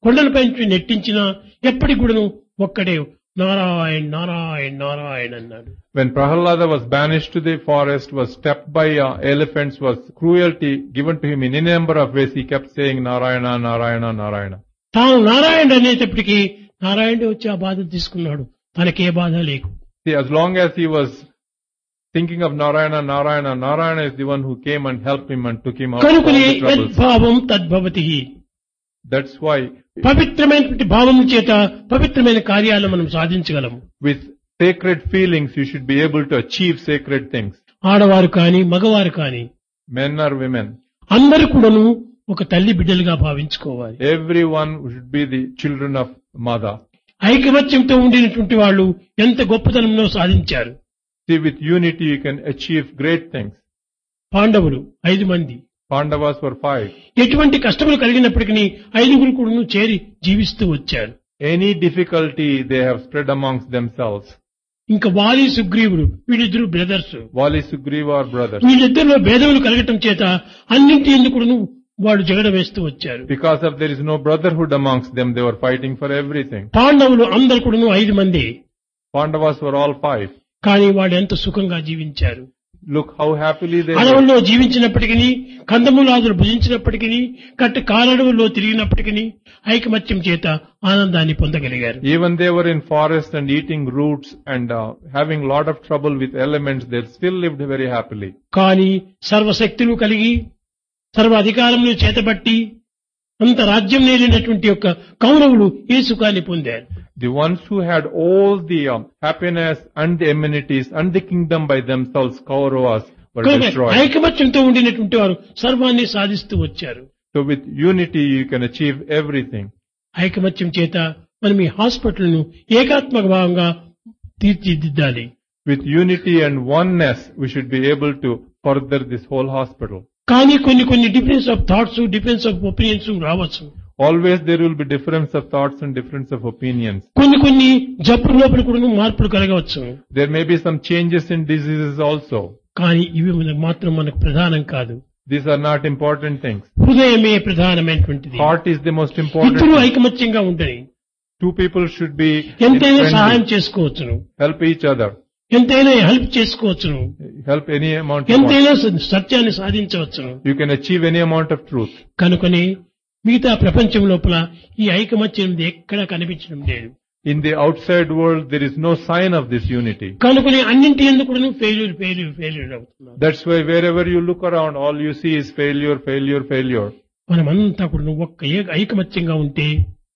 కొండలపై నుంచి నెట్టించినా ఎప్పటికి కూడాను ఒక్కడే నారాయణ్ నారాయణ్ నారాయణ్ అన్నాడు When Prahalada was banished to the forest, was stepped by uh, elephants, was cruelty given to him in any number of ways, he kept saying Narayana, Narayana, Narayana. తాను నారాయణ అనేటప్పటికీ నారాయణుడు వచ్చి ఆ బాధ తీసుకున్నాడు తనకే బాధ లేకు See, as long as he was thinking of Narayana, Narayana, Narayana is the one who came and helped him and took him out of all కనుకనే the troubles. యద్భావం తద్భవతి That's why పవిత్రమైనటువంటి భావం చేత పవిత్రమైన కార్యాలను మనం సాధించగలము with sacred feelings you should be able to achieve sacred things. ఆడవారు కాని మగవారు కాని Men or women. అందరూ కూడాను ఒక తల్లి బిడ్డలుగా భావించుకోవాలి Everyone should be the children of Mother. ఐకమత్యంతో ఉండినటువంటి వాళ్ళు ఎంత గొప్పతనంలో సాధించారు See, with unity you can achieve great things. పాండవులు ఐదు మంది Pandavas were five. ఎటువంటి కష్టములు కలిగినప్పటికీ ఐదుగురు కూడాను చేరి జీవిస్తూ వచ్చారు Any difficulty they have spread amongst themselves. ఇంకా వాలి సుగ్రీవుడు వీళ్ళిద్దరు brothers Vali Sugriva are brothers. వీళ్ళిద్దరిలో భేదములు కలగటం చేత అన్నింటి ఎందుకును వాడు జగడ వేస్తూ వచ్చారు Because of there is no brotherhood amongst them, they were fighting for everything. పాండవులు అందరు కూడాను ఐదు మంది Pandavas were all five. కానీ వాళ్ళు ఎంత సుఖంగా జీవించారు Look how happily they were. అడవుల్లో జీవించినప్పటికీ కందమూలాదులు భుజించినప్పటికీ కట్టు కాలడవుల్లో తిరిగినప్పటికీ ఐకమత్యం చేత ఆనందాన్ని పొందగలిగారు Even they were in forest and eating roots and uh, having lot of trouble with elements, they still lived very happily. కానీ సర్వశక్తులు కలిగి సర్వ అధికారములు చేతబట్టి అంత రాజ్యం నేలినటువంటి యొక్క కౌరవులు ఈ సుఖాన్ని పొందారు The ones who had all the um, happiness and the amenities and the kingdom by themselves, Kauravas, were కనుక destroyed. ఐకమత్యంతో ఉండినటువంటి వారు సర్వాన్ని సాధిస్తూ వచ్చారు So with unity you can achieve everything. ఐకమత్యం చేత మనం ఈ హాస్పిటల్ను ఏకాత్మక భావంగా తీర్చిదిద్దాలి With unity and oneness, we should be able to further this whole hospital. కానీ కొన్ని కొన్ని difference of thoughts difference of opinions రావచ్చు Always there will be difference of thoughts and difference of opinions. కొన్ని కొన్ని జబ్బుల లోపల కూడా మార్పులు కలగవచ్చు There may be some changes in diseases also. కానీ ఇవి మనకు మాత్రం మనకు ప్రధానం కాదు These are not important things. హృదయమే ప్రధానమైనటువంటిది Heart is the most important. ఇద్దరు thing. ఐకమత్యంగా ఉండని Two people should be ఎంతైనా friendly, సహాయం చేసుకోవచ్చును help each other, ఎంతైనా హెల్ప్ చేసుకోవచ్చును help any amount you want. ఎంతైనా స- సత్యాన్ని సాధించవచ్చును You can achieve any amount of truth. కనుకనే మిగతా ప్రపంచం లోపల ఈ ఐకమత్యం ఎక్కడా కనిపించడం లేదు In the outside world, there is no sign of this unity. కనుకనే అన్నింటి ఎందుకు ఫెయిల్యూర్ ఫెయిల్యూర్ ఫెయిల్యూర్ అవుతున్నారు That's why wherever you look around, all you see is failure, failure, failure. మనమంతా కూడా ఒక్క ఏ- ఐకమత్యంగా ఉంటే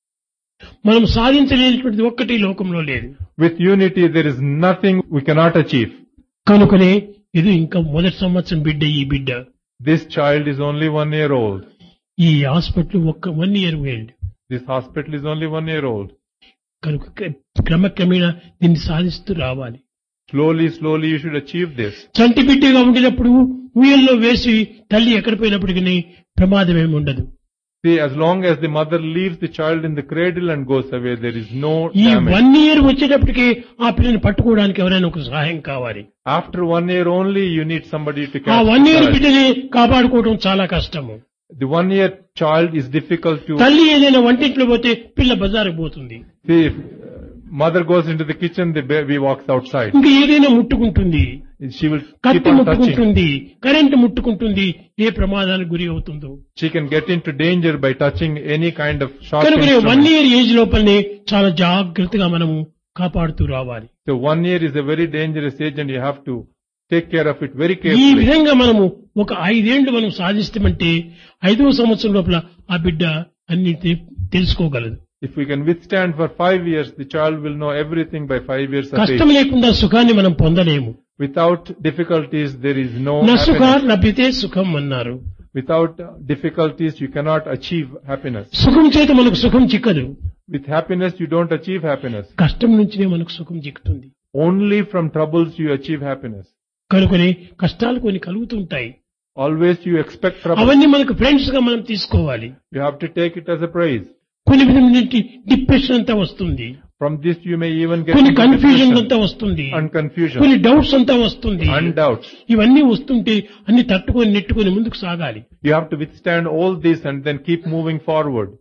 మనం సాధించలేనటువంటిది ఒక్కటి ఈ లోకంలో లేదు With unity, there is nothing we cannot achieve. కనుకనే ఇది ఇంకా మొదటి సంవత్సరం బిడ్డ ఈ బిడ్డ This child is only one year old. ఈ హాస్పిటల్ ఒక్క one year old This hospital is only one year old. కనుక క్ర- క్రమక్రమేణా దీన్ని సాధిస్తూ రావాలి Slowly, slowly you should achieve this. చంటి బిడ్డగా ఉండినప్పుడు ఊయల్లో వేసి తల్లి ఎక్కడ పోయినప్పటికీ ప్రమాదం ఏమి ఉండదు See, as long as the mother leaves the child in the cradle and goes away, there is no ఈ damage. వన్ ఇయర్ వచ్చేటప్పటికి ఆ పిల్లని పట్టుకోవడానికి ఎవరైనా ఒక సహాయం కావాలి After one year only, you need somebody to ఆ catch one the year child. బిడ్డని కాపాడుకోవడం చాలా కష్టము The one year child is difficult to తల్లి ఏదైనా వంటింట్లో పోతే పిల్ల బజారుకు పోతుంది see. If uh, mother goes into the kitchen, the baby walks outside. ఇంకా ఏదైనా ముట్టుకుంటుంది She will keep కత్తి on touching. ముట్టుకుంటుంది కరెంటు ముట్టుకుంటుంది ఏ ప్రమాదానికి గురి అవుతుందో She can get into danger by touching any kind of sharp కనుక వన్ instrument. ఇయర్ ఏజ్ లోపలనే చాలా జాగ్రత్తగా మనము కాపాడుతూ రావాలి So one year is a very dangerous age and you have to take care of it very ఈ carefully. విధంగా మనము ఒక ఐదేళ్లు మనం సాధిస్తామంటే ఐదవ సంవత్సరం లోపల ఆ బిడ్డ అన్ని తె- తెలుసుకోగలదు If we can withstand for five years, the child will know everything by five years of కష్టం age. లేకుండా సుఖాన్ని మనం పొందలేము Without difficulties, there is no నా సుఖ happiness. లభ్యతే సుఖం అన్నారు Without uh, difficulties, you cannot achieve happiness. సుఖం చేత మనకు సుఖం చిక్కదు With happiness, you don't achieve happiness. కష్టం నుంచినే మనకు సుఖం చిక్కుతుంది Only from troubles you achieve happiness. కనుకనే కష్టాలు కొన్ని కలుగుతుంటాయి Always you expect trouble. అవన్నీ మనకు ఫ్రెండ్స్ గా మనం తీసుకోవాలి You have to take it as a praise. కొన్ని విధమైన డిప్రెషన్ అంతా వస్తుంది From this, you may even get కొన్ని into కన్ఫ్యూజన్ depression అంతా వస్తుంది and confusion కొన్ని డౌట్స్ అంతా వస్తుంది and doubts. ఇవన్నీ వస్తుంటే అన్ని తట్టుకొని నెట్టుకొని ముందుకు సాగాలి You have to withstand all this and then keep moving forward.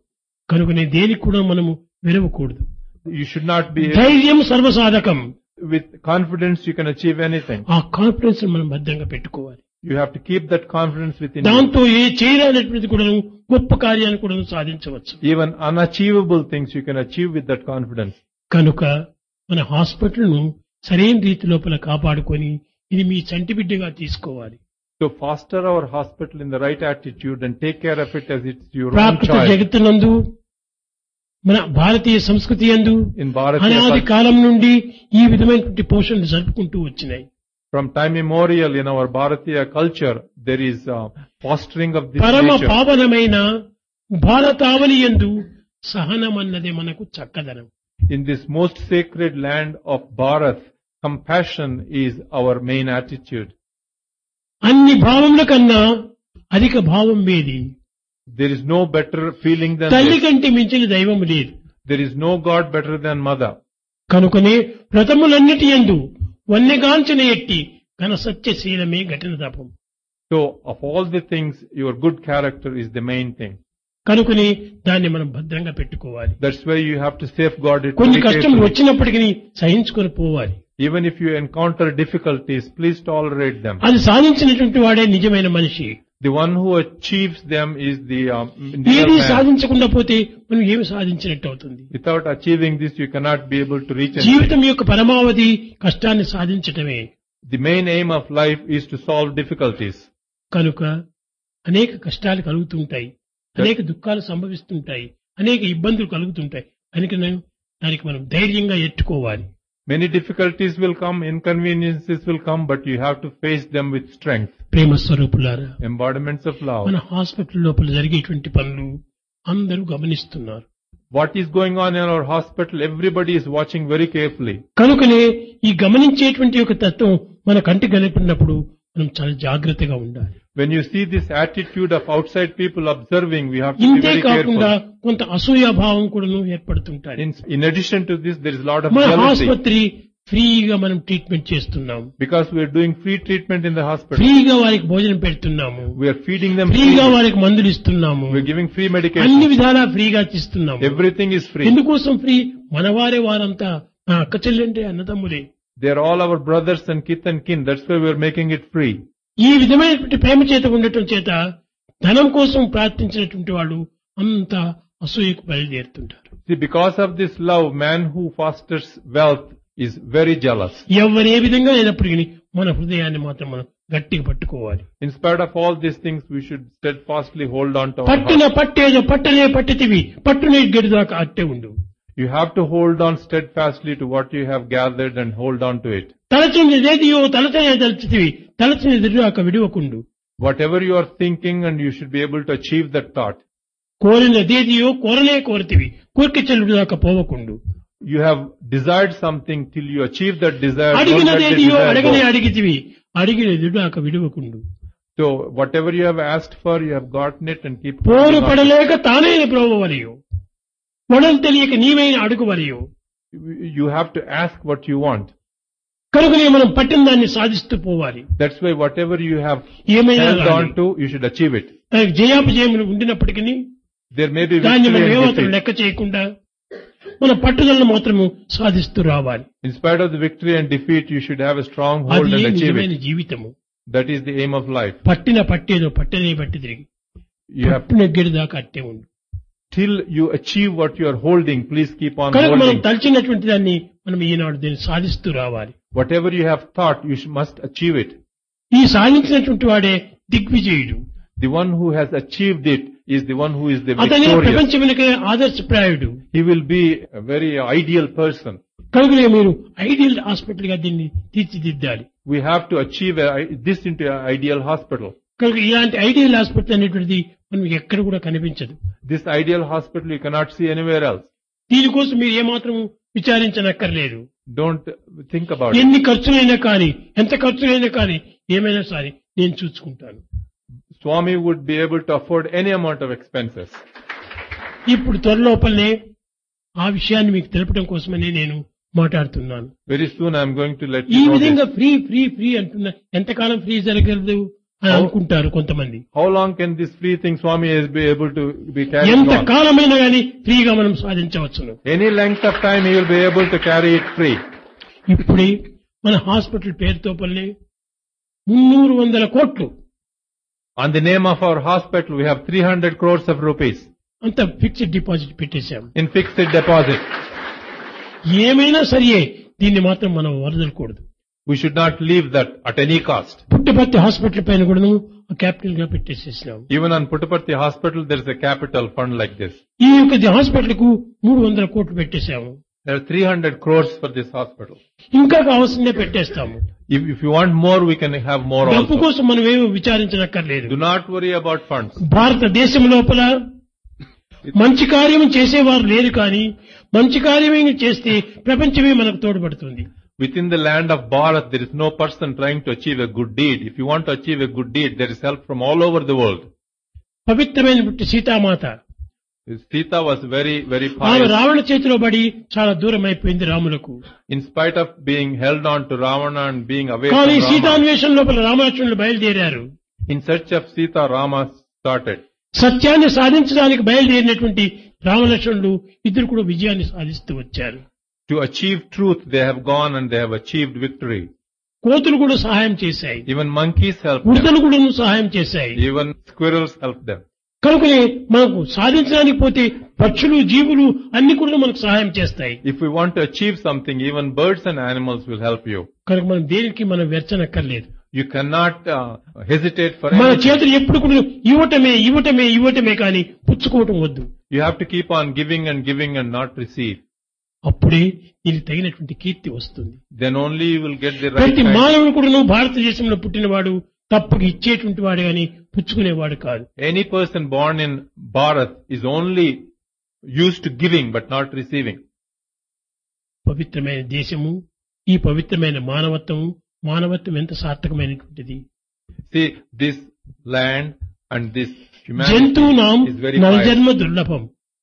కనుకనే దేనికి కూడా మనము విరవకూడదు You should not be ధైర్యం సర్వసాధకం with confidence you can achieve anything. ఆ కాన్ఫిడెన్స్ మనం భద్రంగా పెట్టుకోవాలి You have to keep that confidence within you. దాంతో ఏ చేయలేనటువంటిది కూడా గొప్ప కార్యాన్ని కూడా సాధించవచ్చు Even unachievable things you can achieve with that confidence. కనుక మన హాస్పిటల్ను సరైన రీతి లోపల కాపాడుకొని ఇది మీ చంటి బిడ్డగా తీసుకోవాలి So foster our hospital in the right attitude and take care of it as it's your own ప్రాకృత child. జగత్తునందు మన భారతీయ సంస్కృతి యందు In Bharatiya అనాది culture, కాలం నుండి ఈ విధమైనటువంటి పోషణలు జరుపుకుంటూ వచ్చినాయి from time immemorial in our Bharatiya culture, there is uh, fostering of this పరమ nature. పావనమైన భారతావని యందు సహనమన్నదే మనకు చక్కదనం In this most sacred land of Bharat, compassion is our main attitude. అన్ని భావముల కన్నా అధిక భావం మీది There is no better feeling than తల్లి this. కంటే మించిన దైవం లేదు There is no God better than mother. కనుకనే వ్రతములన్నిటి యందు వన్యగాంచిన ఎట్టి ఘన సత్యశీలమే ఘటన తపం So of all the things, your good character is the main thing. కనుకని దాన్ని మనం భద్రంగా పెట్టుకోవాలి That's why you have to safeguard it. కొన్ని very కష్టములు carefully. వచ్చినప్పటికీ సహించుకొని పోవాలి Even if you encounter difficulties, please tolerate them. అది సాధించినటువంటి వాడే నిజమైన మనిషి The one who achieves them is the um, real ఏది man. సాధించకుండా పోతే మనం ఏమి సాధించినట్టు అవుతుంది Without achieving this, you cannot be able to reach anything. జీవితం యొక్క పరమావధి కష్టాన్ని సాధించటమే The main aim of life is to solve difficulties. కనుక అనేక కష్టాలు కలుగుతుంటాయి అనేక దుఃఖాలు సంభవిస్తుంటాయి అనేక ఇబ్బందులు కలుగుతుంటాయి కనుక దానికి మనం ధైర్యంగా ఎట్టుకోవాలి Many difficulties will come, inconveniences will come, but you have to face them with strength. ప్రేమ స్వరూపులారా Embodiments of love. మన హాస్పిటల్ లోపల జరిగేటువంటి పనులు అందరూ గమనిస్తున్నారు What is going on in our hospital, everybody is watching very carefully. కనుకనే ఈ గమనించేటువంటి ఒక తత్వం మన కంటి కనిపినప్పుడు మనం చాలా జాగ్రత్తగా ఉండాలి When you see this attitude of outside people observing, we have to be ఇంతే very కాకుండా careful. కొంత అసూయాభావం కూడా ఏర్పడుతుంటాయి In, in addition to this, there is a lot of మన jealousy ఆసుపత్రి ఫ్రీగా మనం ట్రీట్మెంట్ చేస్తున్నాం because we are doing free treatment in the hospital. ఫ్రీగా వారికి భోజనం పెడుతున్నాము We are feeding them ఫ్రీగా free. వారికి మందులు ఇస్తున్నాము We are giving free అన్ని medication. విధాలా ఫ్రీగా ఇస్తున్నాము Everything is free. ఎందుకోసం ఫ్రీ మనవారే వారంతా నా అక్క చెల్లెంటే అన్నదమ్ములే They are all our brothers and kith and kin. That's why we are making it free. ఈ విధమైనటువంటి ప్రేమ చేత ఉండటం చేత ధనం కోసం ప్రార్థించినటువంటి వాళ్ళు అంతా అసూయకు బయలుదేరుతుంటారు See, because of this love, man who fosters wealth is very jealous. ఎవరు ఏ విధంగా అయినప్పటికీ మన హృదయాన్ని మాత్రం మనం గట్టిగా పట్టుకోవాలి In spite of all these things, we should steadfastly hold on to our పట్టిన heart. పట్టేదో పట్టనే పట్టితివి పట్టునే గడిదాకా అట్టే ఉండు You have to hold on steadfastly to what you have gathered and hold on to it. తలచినదేదియో తలచనే తలచితివి తలచిన ఎదురుదాకా విడివకుండు Whatever you are thinking and you should be able to achieve that thought. కోరినదేదియో కోరనే కోరతివి కోరిక చెల్లుడు దాకా పోవకుండు You have desired something till you achieve that desire. Don't let the అడిగినదేదియో desire అడగనే go. అడిగితివి అడిగిన ఎదురుదాకా విడివకుండు So whatever you have asked for, you have gotten it and keep పోరు holding on. పడలేక తానైన ప్రోవవరియు వడలు తెలియక నీవైన అడుగువరియు You have to ask what you want. కనుకనే మనం పట్టిన దాన్ని సాధిస్తూ పోవాలి That's why whatever you have ఏమైనా held గాని, on to, you should achieve it. దానికి జయాపజయములు ఉండినప్పటికీ There may be దాన్ని victory మనం and ఏమాత్రం defeat. లెక్క చేయకుండా మన పట్టుదలను మాత్రము సాధిస్తూ రావాలి In spite of the victory and defeat, you should have a strong hold అది and achieve నిజమైన it. జీవితము That is the aim of life. పట్టిన పట్టేదో పట్టనే పట్టి తిరిగి You have పట్టు నెగ్గడి దాకా అట్టే ఉండు till you achieve what you are holding, please keep on కనుక మనం holding. తలచినటువంటి దాన్ని మనం ఈనాడు దీన్ని సాధిస్తూ రావాలి Whatever you have thought, you sh- must achieve it. ఈ సాధించినటువంటి వాడే దిగ్విజయుడు The one who has achieved it is the one who is the అతనే victorious. ప్రపంచమునికే ఆదర్శప్రాయుడు He will be a very ideal person. కనుకనే మీరు ఐడియల్ హాస్పిటల్ గా దీన్ని తీర్చిదిద్దాలి We have to achieve a, this into an ideal hospital. కనుక ఇలాంటి ideal hospital అనేటువంటిది మనం ఎక్కడ కూడా కనిపించదు This ideal hospital you cannot see anywhere else. దీనికోసం మీరు ఏమాత్రం విచారించనక్కర్లేదు Don't think about it. ఎన్ని ఖర్చులైనా కానీ ఎంత ఖర్చులైనా కానీ ఏమైనా సరే నేను చూసుకుంటాను Swami would be able to afford any amount of expenses. ఇప్పుడు త్వరలోపలనే ఆ విషయాన్ని మీకు తెలపడం కోసమనే నేను మాట్లాడుతున్నాను Very soon I am going to let ఈ you know విధంగా this. ఫ్రీ ఫ్రీ ఫ్రీ అంటున్నా ఎంతకాలం ఫ్రీ జరగలదు అని అనుకుంటారు కొంతమంది How long can this free thing Swami is be able to be carried ఎంత on? కాలమైనా గాని ఫ్రీగా మనం సాధించవచ్చును Any length of time he will be able to carry it free. ఇప్పుడే మన హాస్పిటల్ పేరుతో పల్లె మున్నూరు వందల కోట్లు On the name of our hospital, we have 300 crores of rupees అంత ఫిక్స్డ్ డిపాజిట్ పెట్టేశాం in fixed deposit. ఏమైనా సరియే దీన్ని మాత్రం మనం వరదలకూడదు We should not leave that at any cost. Puttaparthi hospital పైన కూడాను క్యాపిటల్ గా పెట్టేసేసినాం Even on Puttaparthi hospital, there is a capital fund like this. ఈ యొక్క హాస్పిటల్ కు మూడు వందల కోట్లు పెట్టేశాము There are 300 crores for this hospital. ఇంకా కావాల్సిందే పెట్టేస్తాము If, if you want more, we can have more డబ్బు also. కోసం మనం ఏమి విచారించనక్కర్లేదు Do not worry about funds. భారతదేశం లోపల మంచి కార్యం చేసేవారు లేరు కానీ మంచి కార్యమే చేస్తే ప్రపంచమే మనకు తోడ్పడుతుంది Within the land of Bharat, there is no person trying to achieve a good deed. If you want to achieve a good deed, there is help from all over the world. పవిత్రమైనటువంటి సీతామాత Sita was very, very ఆమె pious. Ravana చేతిలో పడి చాలా దూరం అయిపోయింది రాములకు In spite of being held on to Ravana and being away కానీ from Rama, సీతాన్వేషణ లోపల రామాలక్ష్మణులు బయలుదేరారు in search of Sita, Rama started. సత్యాన్ని సాధించడానికి బయలుదేరినటువంటి రామలక్ష్మణులు ఇద్దరు కూడా విజయాన్ని సాధిస్తూ వచ్చారు To achieve truth, they have gone and they have achieved victory. కోతులు కూడా సహాయం చేశాయి Even monkeys helped them. ఉడతలు కూడా సహాయం చేశాయి Even squirrels helped them. కనుకనే మనకు సాధించడానికి పోతే పక్షులు జీవులు అన్ని కూడా మనకు సహాయం చేస్తాయి If we want to achieve something, even birds and animals will help you. కనుక మనం దేనికి మనం వెర్చనక్కర్లేదు You cannot uh, hesitate for మన anything. చేతులు ఎప్పుడు కూడా ఇవ్వటమే ఇవ్వటమే ఇవ్వటమే కానీ పుచ్చుకోవటం వద్దు You have to keep on giving and giving and not receive. అప్పుడే దీనికి తగినటువంటి కీర్తి వస్తుంది Then only you will get the right ప్రతి kind. మానవుడు కూడా భారతదేశంలో పుట్టినవాడు తప్పక ఇచ్చేటువంటి వాడు గాని పుచ్చుకునేవాడు కాదు Any person born in Bharat is only used to giving but not receiving. పవిత్రమైన దేశము ఈ పవిత్రమైన మానవత్వము మానవత్వం ఎంత సార్థకమైనటువంటిది See, this land and this humanity జంతువునాం is very pious. నరజన్మ దుర్లభం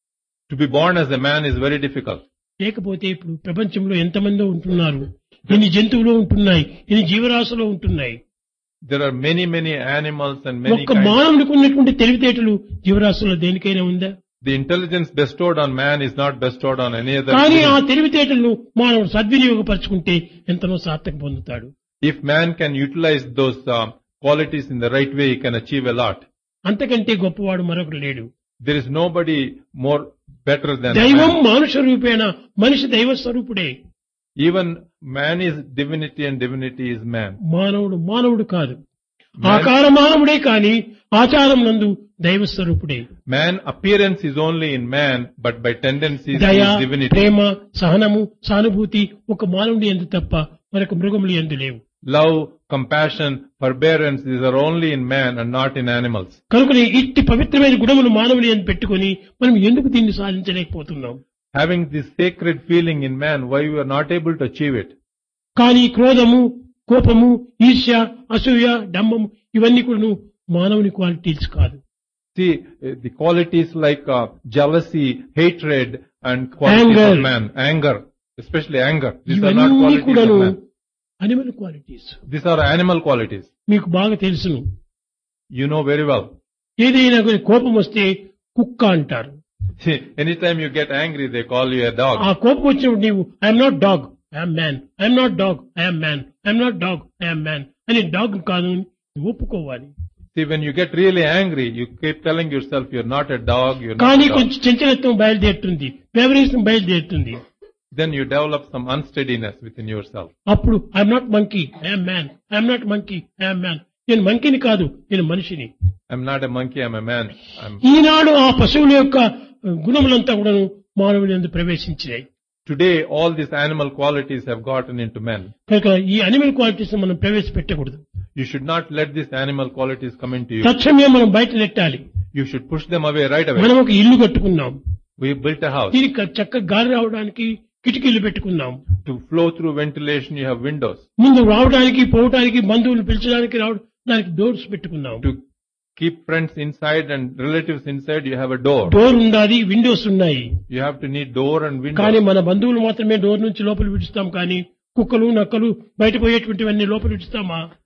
To be born as a man is very difficult. లేకపోతే ఇప్పుడు ప్రపంచంలో ఎంతమంది ఉంటున్నారు ఎన్ని జంతువులు ఉంటున్నాయి ఎన్ని జీవరాశులు ఉంటున్నాయి There are many, many animals and many ఒక్క kinds. మానవునికి ఉన్నటువంటి తెలివితేటలు జీవరాశుల్లో దేనికైనా ఉందా The intelligence bestowed on man is not bestowed on any other. కానీ ఆ being. తెలివితేటలను మానవుడు సద్వినియోగపరుచుకుంటే ఎంతనో సార్థక పొందుతాడు If man can utilize those uh, qualities in the right way, he can achieve a lot. అంతకంటే గొప్పవాడు మరొకడు లేడు There is nobody more better than దైవం man. మానుష రూపేణ మనిషి దైవ స్వరూపుడే Even man is divinity and divinity is man. మానవుడు మానవుడు కాదు Man- ఆకార మానవుడే కాని ఆచారం నందు దైవ స్వరూపుడే Man appearance is only in man, but by tendencies he దయ is divinity. ప్రేమ సహనము సానుభూతి ఒక మానవుడి ఎందు తప్ప మరొక మృగములు ఎందు లేవు Love, compassion, forbearance, these are only in man and not in animals. కనుకనే ఇట్టి పవిత్రమైన గుణములు మానవుని అని పెట్టుకొని మనం ఎందుకు దీన్ని సాధించలేకపోతున్నాం Having this sacred feeling in man, why we are not able to achieve it? కానీ క్రోధము కోపము ఈర్ష్య అసూయ డంబము ఇవన్నీ కూడా మానవుని క్వాలిటీస్ కాదు See, uh, the qualities like uh, jealousy, hatred, and qualities Anger. of man, anger, especially anger. These are not ఇవన్నీ qualities కూడాను of man. Animal qualities These are animal qualities. మీకు బాగా తెలుసును You know very well. ఏదైనా కొన్ని కోపం వస్తే కుక్క అంటారు See, anytime you get angry, they call you a dog. ఆ కోపం వచ్చినప్పుడు నీవు I'm not dog I'm man I'm not dog I'm man I'm not dog I'm man అని డాగ్ కాదు అని నువ్వు ఒప్పుకోవాలి See, when you get really angry, you keep telling yourself you're not a dog, you're not కానీ a dog. కొంచెం చంచలత్వం బయలుదేరుతుంది వ్యవరేషన్ బయలుదేరుతుంది Then you develop some unsteadiness within yourself. అప్పుడు I'm not monkey I'm man I'm not monkey I'm man నేను మంకీని కాదు నేను మనిషిని I'm not a monkey, I'm a man. I'm, ఈనాడు ఆ పశువుల యొక్క గుణములంతా కూడాను మానవుని ఎందు ప్రవేశించినాయి today, all these animal qualities have gotten into men. కనుక ఈ అనిమల్ క్వాలిటీస్ మనం ప్రవేశపెట్టకూడదు You should not let these animal qualities come into you. తక్షణమే మనం బయట నెట్టాలి You should push them away right away. మనం ఒక ఇల్లు కట్టుకున్నాం We built a house. దీనికి చక్కగా గాలి రావడానికి కిటికీలు పెట్టుకున్నాం To flow through ventilation, you have windows. ముందు రావడానికి పోవడానికి బంధువులు పిలిచడానికి రావడానికి డోర్స్ పెట్టుకున్నాం To keep friends inside and relatives inside, you have a door. Door ఉండాలి విండోస్ ఉన్నాయి You have to need door and కానీ window. మన బంధువులు మాత్రమే డోర్ నుంచి లోపల విడుస్తాం కానీ కుక్కలు నక్కలు బయట పోయేటువంటివన్నీ లోపల విడుస్తామా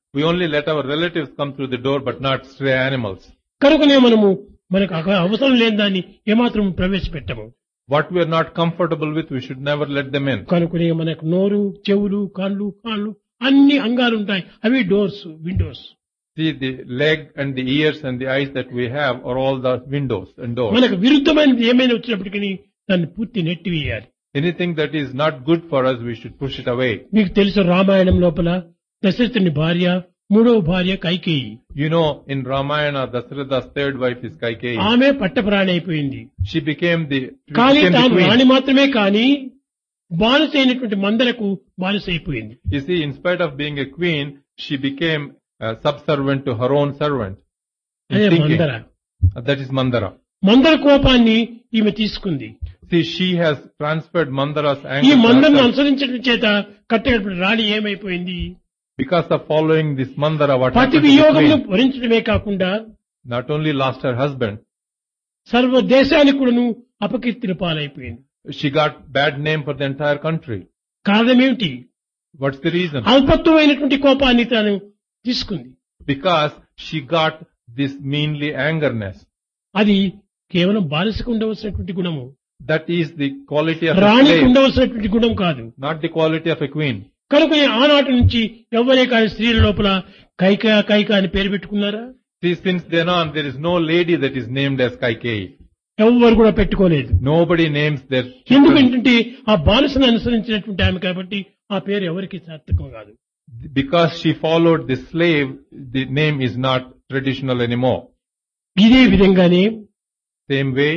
We only let our relatives come through the door, but not stray animals. కనుకనే మనము మనకు అక- అవసరం లేని దాన్ని ఏమాత్రం ప్రవేశపెట్టము What we are not comfortable with, we should never let them in. కనుకనే మనకు నోరు చెవులు కాళ్ళు కాళ్ళు అన్ని అంగాలు ఉంటాయి అవి doors windows See, the leg and the ears and the eyes that we have are all the windows and doors. మనకు విరుద్ధమైనది ఏమైనా వచ్చినప్పటికీ దాన్ని పూర్తి నెట్టివేయాలి Anything that is not good for us, we should push it away. మీకు తెలుసు రామాయణం లోపల దశరథుని భార్య మూడవ భార్య Kaikeyi You know, in Ramayana, Dasratha's third wife is Kaikeyi. ఆమె పట్టప్రాణి అయిపోయింది She became the, కానీ became the తాను రాణి queen. మాత్రమే కానీ బానిస అయినటువంటి మందలకు బానిస అయిపోయింది You see, in spite of being a queen, she became a subservient to her own servant. In అదే thinking. Manthara Uh, That is Mandara. మందర కోపాన్ని ఈమె తీసుకుంది See, she has transferred Mandara's ఈ anger to మందరను herself. అనుసరించడం చేత కట్టగడపడి రాణి ఏమైపోయింది because of following this Mandara. What పతి happened to the వియోగమును queen? భరించడమే కాకుండా Not only lost her husband, సర్వ దేశానికి కూడాను అపకీర్తిని పాలైపోయింది she got bad name for the entire country. కారణమేమిటి What's the reason? అల్పత్వమైనటువంటి కోపాన్ని తాను తీసుకుంది Because she got this meanly angerness. అది కేవలం బాలిసకు ఉండవలసినటువంటి గుణము That is the quality of a రాణికి slave, ఉండవలసినటువంటి గుణం కాదు not the quality of a queen. కనుక ఆనాటి నుంచి ఎవరే కాని స్త్రీల లోపల కైక కైక అని పేరు పెట్టుకున్నారా See, since then on, there is no lady that is named as Kaikeyi. ఎవ్వరు కూడా పెట్టుకోలేదు Nobody names their children ఎందుకంటే ఆ బానిసను అనుసరించినటువంటి ఆమె కాబట్టి ఆ పేరు ఎవరికి సార్థకం కాదు because she followed the slave. The name is not traditional anymore. ఇదే విధంగానే Same way,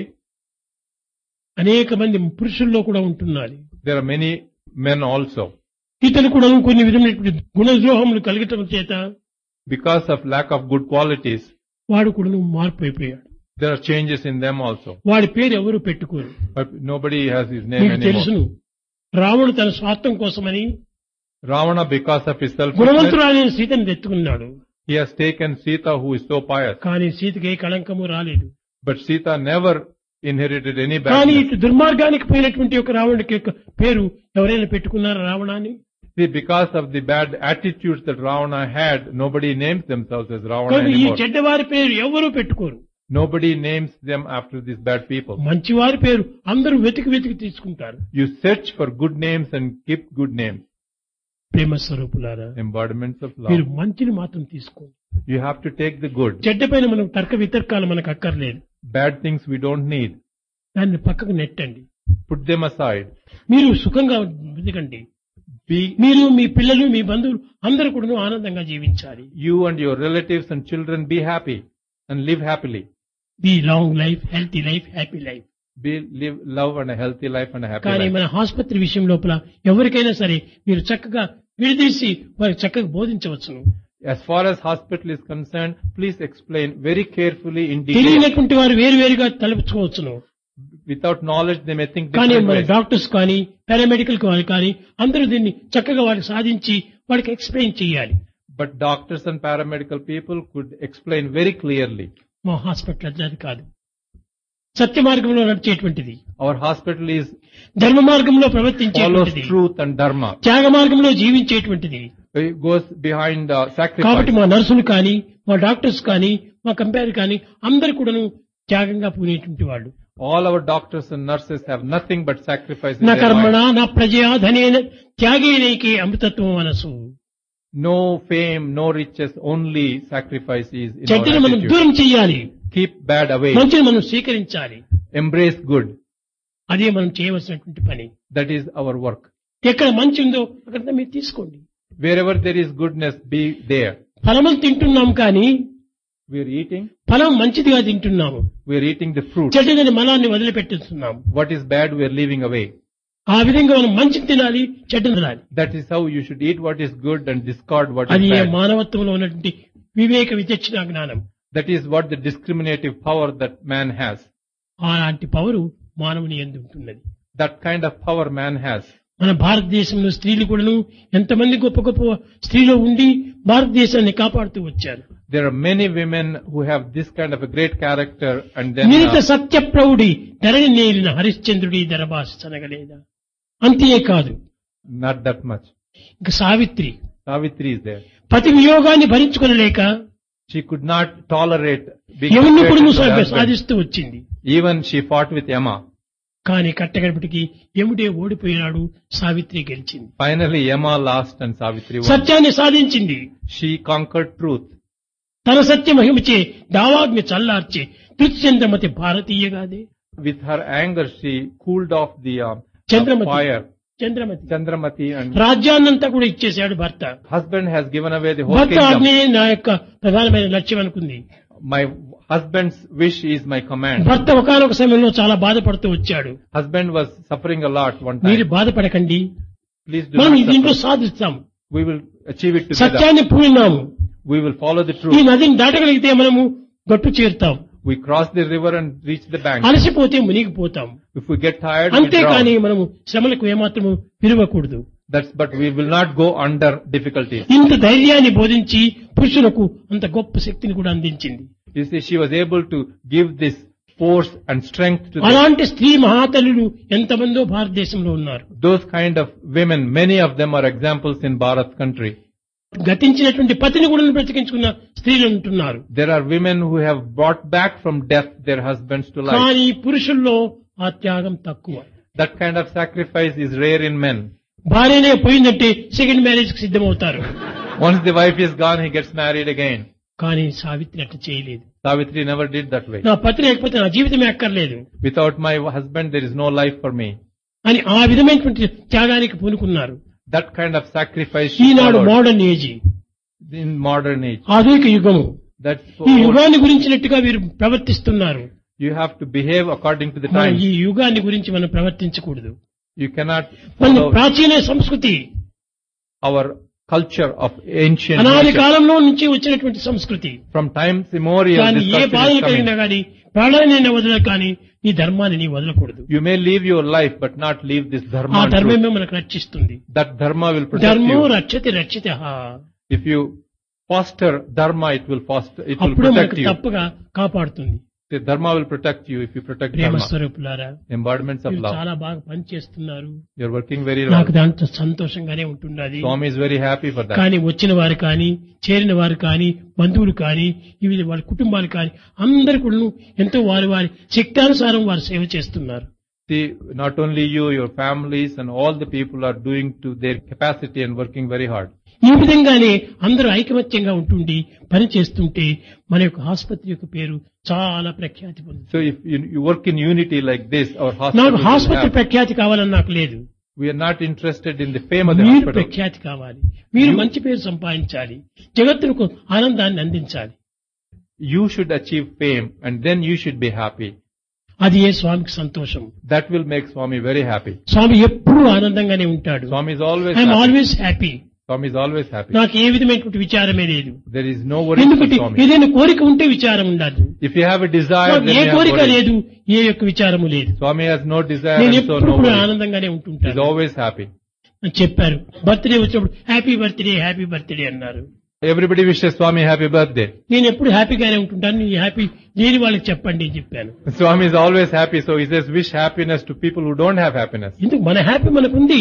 అనేక మంది పురుషుల్లో కూడా ఉంటున్నారు there are many men also. ఇతను కూడా కొన్ని విధమైనటువంటి గుణద్రోహములు కలగటం చేత Because of lack of good qualities, వాడు కూడా మార్పు అయిపోయాడు there are changes in them also. వాడి పేరు ఎవరు పెట్టుకోరు But nobody has his name మీకు anymore. తెలుసును రాముడు తన స్వార్థం కోసమని Ravana, because of his selfishness, గుణవంతురాలైన సీతను తెచ్చుకున్నాడు he has taken Sita, who is so pious. కానీ సీతకి ఏ కళంకము రాలేదు But Sita never inherited any కానీ badness. ఇటు దుర్మార్గానికి పోయినటువంటి ఒక రావణుడికి యొక్క పేరు ఎవరైనా పెట్టుకున్నారా రావణాన్ని See, because of the bad attitudes that Ravana had, nobody names themselves as Ravana కానీ ఈ anymore. చెడ్డవారి పేరు ఎవరూ పెట్టుకోరు Nobody names them after these bad people. మంచివారి పేరు అందరూ వెతికి వెతికి తీసుకుంటారు You search for good names and keep good names, ప్రేమ స్వరూపులారా embodiments of మీరు love. మంచిని మాత్రం తీసుకోండి You have to take the good. చెడ్డ పైన మనం తర్క వితర్కాలు మనకు అక్కర్లేదు Bad things we don't need. దాన్ని పక్కకు నెట్టండి Put them aside. మీరు సుఖంగా బతకండి Be మీరు మీ పిల్లలు మీ బంధువులు అందరూ కూడా ఆనందంగా జీవించాలి you and your relatives and children be happy and live happily. Be long life healthy life happy life Be live love and a healthy life and a happy కానీ life. మన ఆసుపత్రి విషయం లోపల ఎవరికైనా సరే మీరు చక్కగా విడదీసి వారికి చక్కగా బోధించవచ్చును As far as hospital is concerned, please explain very carefully in detail. తెలియనటువంటి వారు వేరు వేరుగా తలపుచ్చుకోవచ్చును Without knowledge, they may think కానీ different మన ways. డాక్టర్స్ కానీ పారామెడికల్ వాళ్ళు కానీ అందరూ దీన్ని చక్కగా వారికి సాధించి వారికి ఎక్స్ప్లెయిన్ చేయాలి But doctors and paramedical people could explain very clearly. మా హాస్పిటల్ అది కాదు సత్య మార్గంలో నడిచేటువంటిది Our hospital is ధర్మ మార్గంలో follows ప్రవర్తించేటువంటిది truth and dharma. త్యాగ మార్గంలో జీవించేటువంటిది It goes behind uh, కాబట్టి sacrifice. మా నర్సులు కానీ మా డాక్టర్స్ కానీ మా కంపేర్ కానీ అందరు కూడాను త్యాగంగా పూనేటువంటి వాళ్ళు All our doctors and nurses have nothing but sacrifice in నా their కర్మణ life. నా ప్రజా ధనేన త్యాగేనైకే అమృతత్వం మనసు No fame, no riches, only sacrifice is in our చెడ్డని మనం attitude. దూరం చేయాలి Keep bad away. మంచిని మనం స్వీకరించాలి Embrace good. అదే మనం చేయవలసినటువంటి పని That is our work. ఎక్కడ మంచి ఉందో అక్కడ మీరు తీసుకోండి Wherever there is goodness, be there. ఫలమని తింటున్నాం కానీ We are eating, ఫలం మంచిదిగా తింటున్నాము we are eating the fruit. చెడ్డదని మలాన్ని వదిలిపెట్టేస్తున్నాము What is bad, we are leaving away. ఆ విధంగా మనం మంచిని తినాలి చెడ్డని తినాలి That is how you should eat what is good and discard what అది is ఏ bad. మానవత్వంలో ఉన్నటువంటి వివేక విచక్షణ జ్ఞానం That is what the discriminative power that man has. అలాంటి పవరు మానవుని ఎందు ఉంటున్నది That kind of power man has. మన భారతదేశంలో స్త్రీలు కూడాను ఎంతమంది గొప్ప గొప్ప స్త్రీలు ఉండి భారతదేశాన్ని కాపాడుతూ వచ్చారు There are many women who have this kind of a great character and then నిరిత uh, సత్య ప్రౌఢి ధరణి నేలిన హరిశ్చంద్రుడి ధరభాష సనగలేదా అంతే కాదు not that much. ఇంక సావిత్రి Savitri is there. పతి వియోగాన్ని భరించుకొనలేక She could not tolerate being ఎవరిని separated కూడా from her husband. సాధిస్తూ వచ్చింది Even she fought with Emma. కానీ కట్టగడపటికి ఎముడే ఓడిపోయినాడు సావిత్రి గెలిచింది Finally, Emma lost and Savitri won. సత్యాన్ని సాధించింది She conquered truth. తన సత్య మహిమచే దావాగ్ని చల్లార్చి తృత్యంద్రమతి భారతీయగాదే With her anger, she cooled off the uh, Chandramati. fire. Chandramati Chandramati and రాజ్యాన్నంతా కూడా ఇచ్చేశాడు భర్త husband has given away the whole భర్త kingdom. ఆజ్ఞయే నా యొక్క ప్రధానమైన లక్ష్యం అనుకుంది My husband's wish is my command. భర్త ఒకనొక సమయంలో చాలా బాధపడుతూ వచ్చాడు Husband was suffering a lot one మీరు time. బాధపడకండి Please do మనం not దీంట్లో suffer. సాధిస్తాం We will achieve it together. సత్యాన్ని పూనినాము We will follow the ఈ truth. నదిని దాటగలిగితే మనము గట్టు చేరుతాం We cross the river and reach the bank. అలసిపోతే మునిగిపోతాం If we get tired, we అంతేకాని drown. మనము శ్రమలకు ఏమాత్రము విలువకూడదు That's, but we will not go under difficulties. ఇంత ధైర్యాన్ని బోధించి పురుషులకు అంత గొప్ప శక్తిని కూడా అందించింది You see, she was able to give this force and strength to the, అలాంటి స్త్రీ మహాతల్లులు ఎంతమందో భారతదేశంలో ఉన్నారు those kind of women. Many of them are examples in Bharat country. గతించినటువంటి పతిని కూడా బ్రతికించుకున్న స్త్రీలు ఉంటున్నారు There are women who have brought back from death their husbands to life. కానీ పురుషుల్లో ఆ త్యాగం తక్కువ That kind of sacrifice is rare in men. భార్యనే పోయిందంటే సెకండ్ మ్యారేజ్ కి సిద్ధమవుతారు Once the wife is gone, he gets married again. కానీ సావిత్రి అట్లా చేయలేదు Savitri never did that way. నా పతి లేకపోతే నా జీవితమే అక్కర్లేదు Without my husband, there is no life for me. అని ఆ విధమైనటువంటి త్యాగానికి పూనుకున్నారు That kind of sacrifice she ఈనాడు followed modern age in modern age. ఆధునిక యుగము That's ఈ for- యుగాన్ని గురించినట్టుగా వీరు ప్రవర్తిస్తున్నారు you have to behave according to the మనం times. ఈ యుగాన్ని గురించి మనం ప్రవర్తించకూడదు You cannot మన follow ప్రాచీన సంస్కృతి our culture of ancient అనాది nature. కాలంలో నుంచి వచ్చినటువంటి సంస్కృతి From times immemorial, కానీ this ఏ culture బాధలు is కలిగినా coming. కానీ ప్రాణాన్ని వదలదు కానీ నీ ధర్మాన్ని నీ వదలకూడదు You may leave your life, but not leave this ఆ dharma. and truth. ధర్మమే మనకు రక్షిస్తుంది That dharma will protect ధర్మో you. రక్షతి రక్షిత If you foster dharma, it will foster, it will అప్పుడే protect మనకు you. తప్పగా కాపాడుతుంది The dharma will protect you if you protect Prema dharma. స్వరూపులారా Embodiments of మీరు love. చాలా బాగా పనిచేస్తున్నారు You're working very well. నాకు దాంతో సంతోషంగానే ఉంటున్నది Swami is very happy for that. కానీ వచ్చిన వారు కానీ చేరిన వారు కానీ బంధువులు కానీ ఇవి వాళ్ళ కుటుంబాలు కానీ అందరు కూడా ఎంతో వారి వారి శక్తానుసారం వారు సేవ చేస్తున్నారు See, not only you, your families and all the people are doing to their capacity and working very hard. ఈ విధంగానే అందరూ ఐకమత్యంగా ఉంటుండి పని చేస్తుంటే మన యొక్క ఆసుపత్రి యొక్క పేరు చాలా ప్రఖ్యాతి పొందుతుంది So if you, you work in unity like this, our hospital నాకు will ఆసుపత్రి have- ప్రఖ్యాతి కావాలని నాకు లేదు we are not interested in the fame of the మీరు hospital. ప్రఖ్యాతి కావాలి మీరు మంచి పేరు సంపాదించాలి జగత్తుకు ఆనందాన్ని అందించాలి You should achieve fame and then you should be happy. అది ఏ స్వామికి సంతోషం That will make Swami very happy. స్వామి ఎప్పుడూ ఆనందంగా ఉంటాడు Swami is always I'm happy. Always happy Swami is always happy. నాకు ఏ విధమైనటువంటి విచారమే లేదు There is no worry for ఎందుకంటే Swami. ఏదైనా కోరిక ఉంటే విచారం ఉండాలి If you have a desire, నాకు then ఏ you have కోరిక worry. లేదు ఏ యొక్క విచారము లేదు Swami has no desire నేను and so ఎప్పుడు no కూడా worry. ఆనందంగానే He is ఉంటుంటాను always happy. అని చెప్పారు బర్త్డే వచ్చినప్పుడు హ్యాపీ బర్త్డే హ్యాపీ బర్త్డే అన్నారు Everybody wishes Swami happy birthday. నేను ఎప్పుడు హ్యాపీగానే ఉంటుంటాను నీ హ్యాపీ లేని వాళ్ళకి చెప్పండి అని చెప్పాను Swami is always happy, so he says wish happiness to people who don't have happiness. ఎందుకు మన హ్యాపీ మనకుంది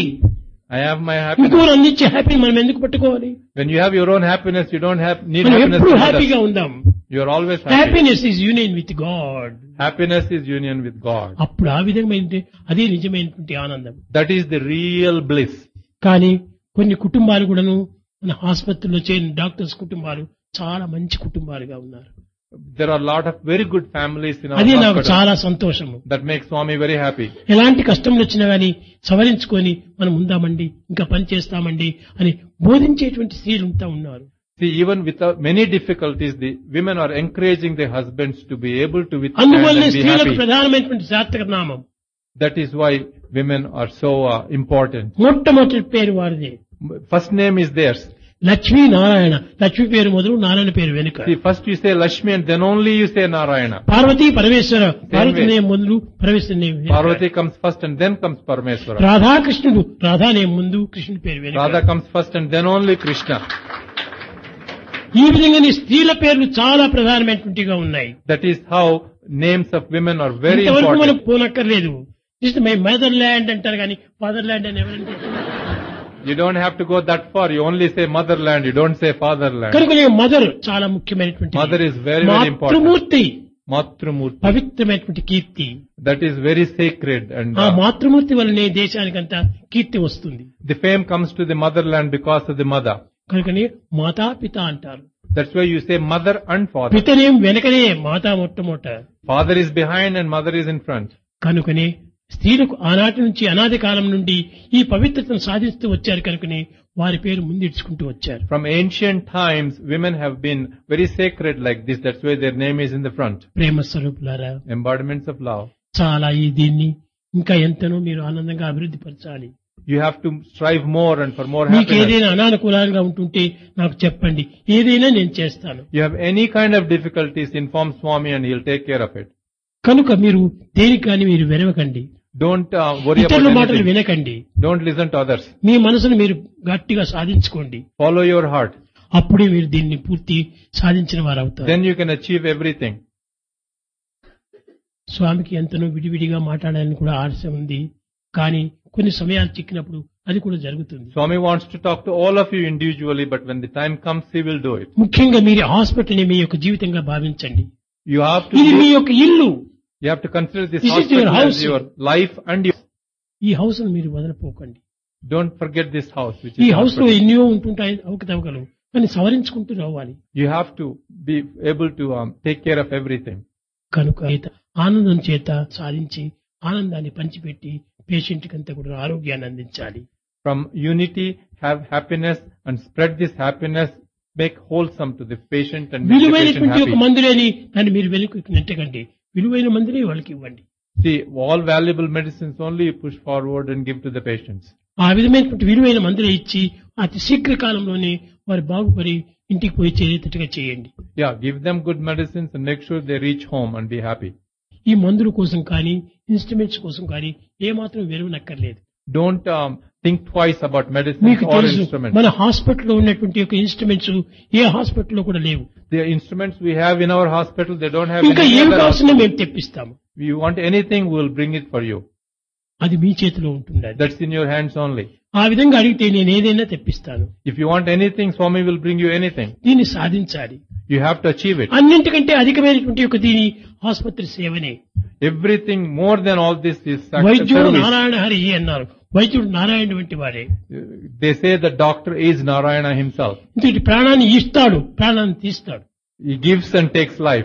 I have my happiness. ఇంకోరు అందించే హ్యాపీ మనం ఎందుకు పట్టుకోవాలి When you have your own happiness, you don't have need మనం happiness ఎప్పుడు from హ్యాపీగా others. ఉందాం You are always happy. Happiness is union with God Happiness is union with God. అప్పుడు ఆ విధమైన అదే నిజమైనటువంటి ఆనందం That is the real bliss. కానీ కొన్ని కుటుంబాలు కూడాను మన ఆసుపత్రిలో చేరిన డాక్టర్స్ కుటుంబాలు చాలా మంచి కుటుంబాలుగా ఉన్నారు There are a lot of very good families in our అదే నాకు hospital. చాలా సంతోషము That makes Swami very happy. ఎలాంటి కష్టములు వచ్చినా గానీ సవరించుకొని మనం ఉందామండి ఇంకా పని చేస్తామండి అని బోధించేటువంటి స్త్రీలు అంతా ఉన్నారు See, even without many difficulties, the women are encouraging their husbands to be able to withstand అందువల్లనే and be స్త్రీలకు happy. ప్రధానమైనటువంటి సార్థక నామం That is why women are so uh, important. మొట్టమొదటి పేరు వారిదే First name is theirs. Lakshmi Narayana Lakshmi పేరు మొదలు నారాయణ పేరు వెనుక See, first you say Lashmi and then only you say Narayana. Parvati Parameswara Parvati way. Name ముందు పరమేశ్వర నేమ్ వెనుక. Parvati comes first and then comes Parameswara. రాధాకృష్ణుడు రాధా నేమ్ ముందు కృష్ణుడి పేరు వెనుక Radha comes first and then only Krishna. ఈ విధంగా స్త్రీల పేర్లు చాలా ప్రధానమైనటువంటిగా ఉన్నాయి That is how names of women are very ఇంతవరకు మనం important. పోనక్కర్లేదు జస్ట్ మై మదర్ ల్యాండ్ అంటారు కానీ ఫాదర్ ల్యాండ్ అని ఎవరంటే You don't have to go that far. You only say motherland. You don't say fatherland. కనుక మదర్ చాలా ముఖ్యమైనటువంటి Mother is very, very important. మాతృమూర్తి Matrumurti. పవిత్రమైనటువంటి కీర్తి That is very sacred and ఆ uh, మాతృమూర్తి వల్లనే దేశానికంతా కీర్తి వస్తుంది the fame comes to the motherland because of the mother. కనుకనే మాతా పిత అంటారు That's why you say mother and father. పితనేం వెనకనే మాతా మొట్టమొదట Father is behind and mother is in front. కనుకనే స్త్రీలకు ఆనాటి నుంచి అనాది కాలం నుండి ఈ పవిత్రతను సాధిస్తూ వచ్చారు కనుకనే వారి పేరు ముందిడ్చుకుంటూ వచ్చారు From ancient times, women have been very sacred like this. That's why their name is in the front. ప్రేమ స్వరూపులారా Embodiments of love. చాలా ఈ దీన్ని ఇంకా ఎంతనో మీరు ఆనందంగా అభివృద్ధి పరచాలి You have to strive more and for more మీకు happiness. ఏదైనా అనానుకూలంగా ఉంటుంటే నాకు చెప్పండి ఏదైనా నేను చేస్తాను You have any kind of difficulties, inform Swami and he'll take care of it. కనుక మీరు దేనికి కానీ మీరు వెరవకండి Don't uh, worry ఇతరుల about మాటలు anything. వినకండి Don't listen to others. మీ మనసును మీరు గట్టిగా సాధించుకోండి Follow your heart. అప్పుడే మీరు దీన్ని పూర్తి సాధించిన వారు అవుతారు Then you can achieve everything. స్వామికి ఎంతనో విడివిడిగా మాట్లాడాలని కూడా ఆశ ఉంది కానీ కొన్ని సమయాలు చిక్కినప్పుడు అది కూడా జరుగుతుంది Swami wants to talk to all of you individually, but when the time comes, he will do it. ముఖ్యంగా మీరు హాస్పిటల్ ని మీ యొక్క జీవితంగా భావించండి You have to, ఇది మీ live- యొక్క ఇల్లు you have to consider this This is your hospital as house. your life and your, ఈ హౌస్ ను మీరు వదలపోకండి don't forget this house, which ఈ is హౌస్ లో hospital. ఎన్నో ఉంటుంటాయి అవకతవకలు కానీ సవరించుకుంటూ రావాలి You have to be able to um, take care of everything. కనుక చేత ఆనందం చేత సాధించి ఆనందాన్ని పంచిపెట్టి పేషెంట్ కంతా కూడా ఆరోగ్యాన్ని అందించాలి From unity, have happiness and spread this happiness, make wholesome to the patient and make the patient విలువైనటువంటి ఒక happy. మందులేని దాన్ని మీరు వెనుక నెట్టకండి విలువైన మందులే వాళ్ళకి ఇవ్వండి See, all valuable medicines only you push forward and give to the patients. ఆ విధమైనటువంటి విలువైన మందులే ఇచ్చి అతి శీఘ్ర కాలంలోనే వారు బాగుపడి ఇంటికి పోయి చేరేటట్టుగా చేయండి Yeah, give them good medicines and make sure they reach home and be happy. ఈ మందుల కోసం కానీ ఇన్స్ట్రుమెంట్స్ కోసం కానీ ఏమాత్రం వెరువనక్కర్లేదు Don't um, think twice about medicines మీకు or తెలుసు instruments. మన హాస్పిటల్లో ఉన్నటువంటి యొక్క ఇన్స్ట్రుమెంట్స్ ఏ హాస్పిటల్లో కూడా లేవు The instruments we have in our hospital, they don't have ఇంకా any ఏమి other కావాల్సిన మేము తెప్పిస్తాము If you want anything, we will bring it for you. అది మీ చేతిలో ఉంటుంది అది. That's in your hands only. ఆ విధంగా అడిగితే నేను ఏదైనా తెప్పిస్తాను If you want anything, Swami will bring you anything. దీన్ని సాధించాలి You have to achieve it. అన్నింటికంటే అధికమైనటువంటి యొక్క దీని ఆసుపత్రి సేవనే Everything more than all this is sac- వైద్యుడు service. నారాయణ హరి అన్నారు వైద్యుడు నారాయణ వంటి వాడే They say the doctor is Narayana himself. ఇంతటి ప్రాణాన్ని ఇస్తాడు ప్రాణాన్ని తీస్తాడు He gives and takes life.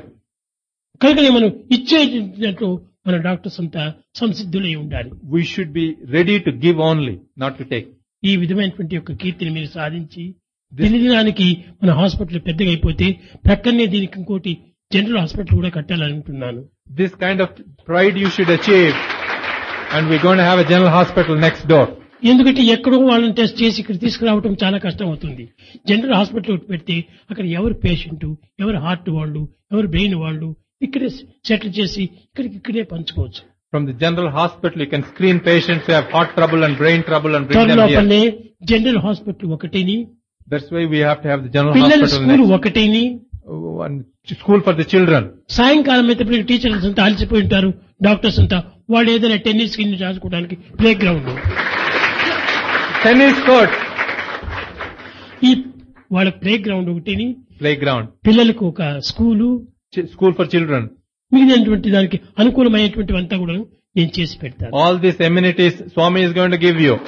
కనుక మనం ఇచ్చేటట్టు మన డాక్టర్స్ అంతా సంసిద్ధులై ఉండాలి We should be ready to give only, not to take. ఈ విధమైనటువంటి యొక్క కీర్తిని మీరు సాధించి దినదినానికి మన హాస్పిటల్ పెద్దగా అయిపోతే ప్రక్కనే దీనికి ఇంకోటి జనరల్ హాస్పిటల్ కూడా కట్టాలనుకుంటున్నాను This kind of pride you should achieve. And we're going to have a general hospital next door. ఎందుకంటే ఎక్కడో వాళ్ళని టెస్ట్ చేసి ఇక్కడ తీసుకురావటం చాలా కష్టం అవుతుంది జనరల్ హాస్పిటల్ ఒకటి పెడితే అక్కడ ఎవరు పేషెంట్ ఎవరు హార్ట్ వాళ్ళు ఎవరు బ్రెయిన్ వాళ్ళు ఇక్కడే సెటిల్ చేసి ఇక్కడికి ఇక్కడే పంచుకోవచ్చు From the general hospital, you can screen patients who have heart trouble and brain trouble and bring them here. త్వరలోపలనే జనరల్ హాస్పిటల్ ఒకటిని That's why we have to have the general పిల్లల hospital school next. ఒకటిని Oh, and school for the children. సాయంకాలం అయితే teachers అంతా అలసిపోయి ఉంటారు doctors అంతా వాళ్ళు ఏదైనా టెన్నిస్ కింద రాసుకోవడానికి ప్లే గ్రౌండ్ Tennis court. ఈ వాళ్ళ ప్లే గ్రౌండ్ ఒకటిని Playground. పిల్లలకు ఒక school Ch- school for children. మిగిలినటువంటి దానికి అనుకూలమైనటువంటి అంతా కూడా నేను చేసి పెడతాను All these amenities Swami is going to give you.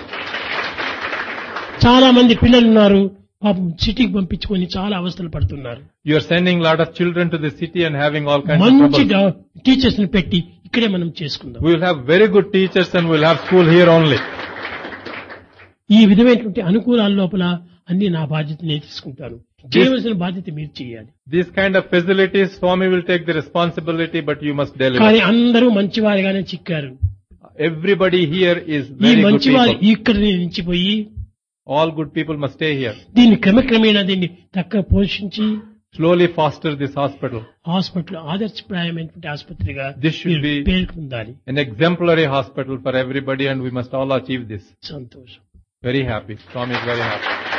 చాలా మంది పిల్లలు ఉన్నారు పాపం సిటీకి పంపించుకొని చాలా అవస్థలు పడుతున్నారు You are sending a lot of children to the city and having all kinds of మంచి trouble. టీచర్స్ ని పెట్టి ఇక్కడే మనం చేసుకుందాం We will have very good teachers and we'll have school here only. ఈ విధమైనటువంటి అనుకూలాల లోపల అన్ని నా బాధ్యత నేను తీసుకుంటాను చేయవలసిన బాధ్యత మీరు చేయాలి These kind of facilities, Swami will take the responsibility, but you must deliver. కానీ అందరూ మంచివారిగానే చిక్కారు Everybody here is ఈ very good మంచివారు people. ఇక్కడ నిలిచిపోయి All good people must stay here. దీన్ని క్రమక్రమేణా దీన్ని తక్కువ పోషించి Slowly foster this hospital. Hospital ఆదర్శప్రాయమైనటువంటి ఆసుపత్రిగా This should మీరు be- పేర్కొందాలి An exemplary hospital for everybody and we must all achieve this. సంతోషం Very happy. Swami is very happy.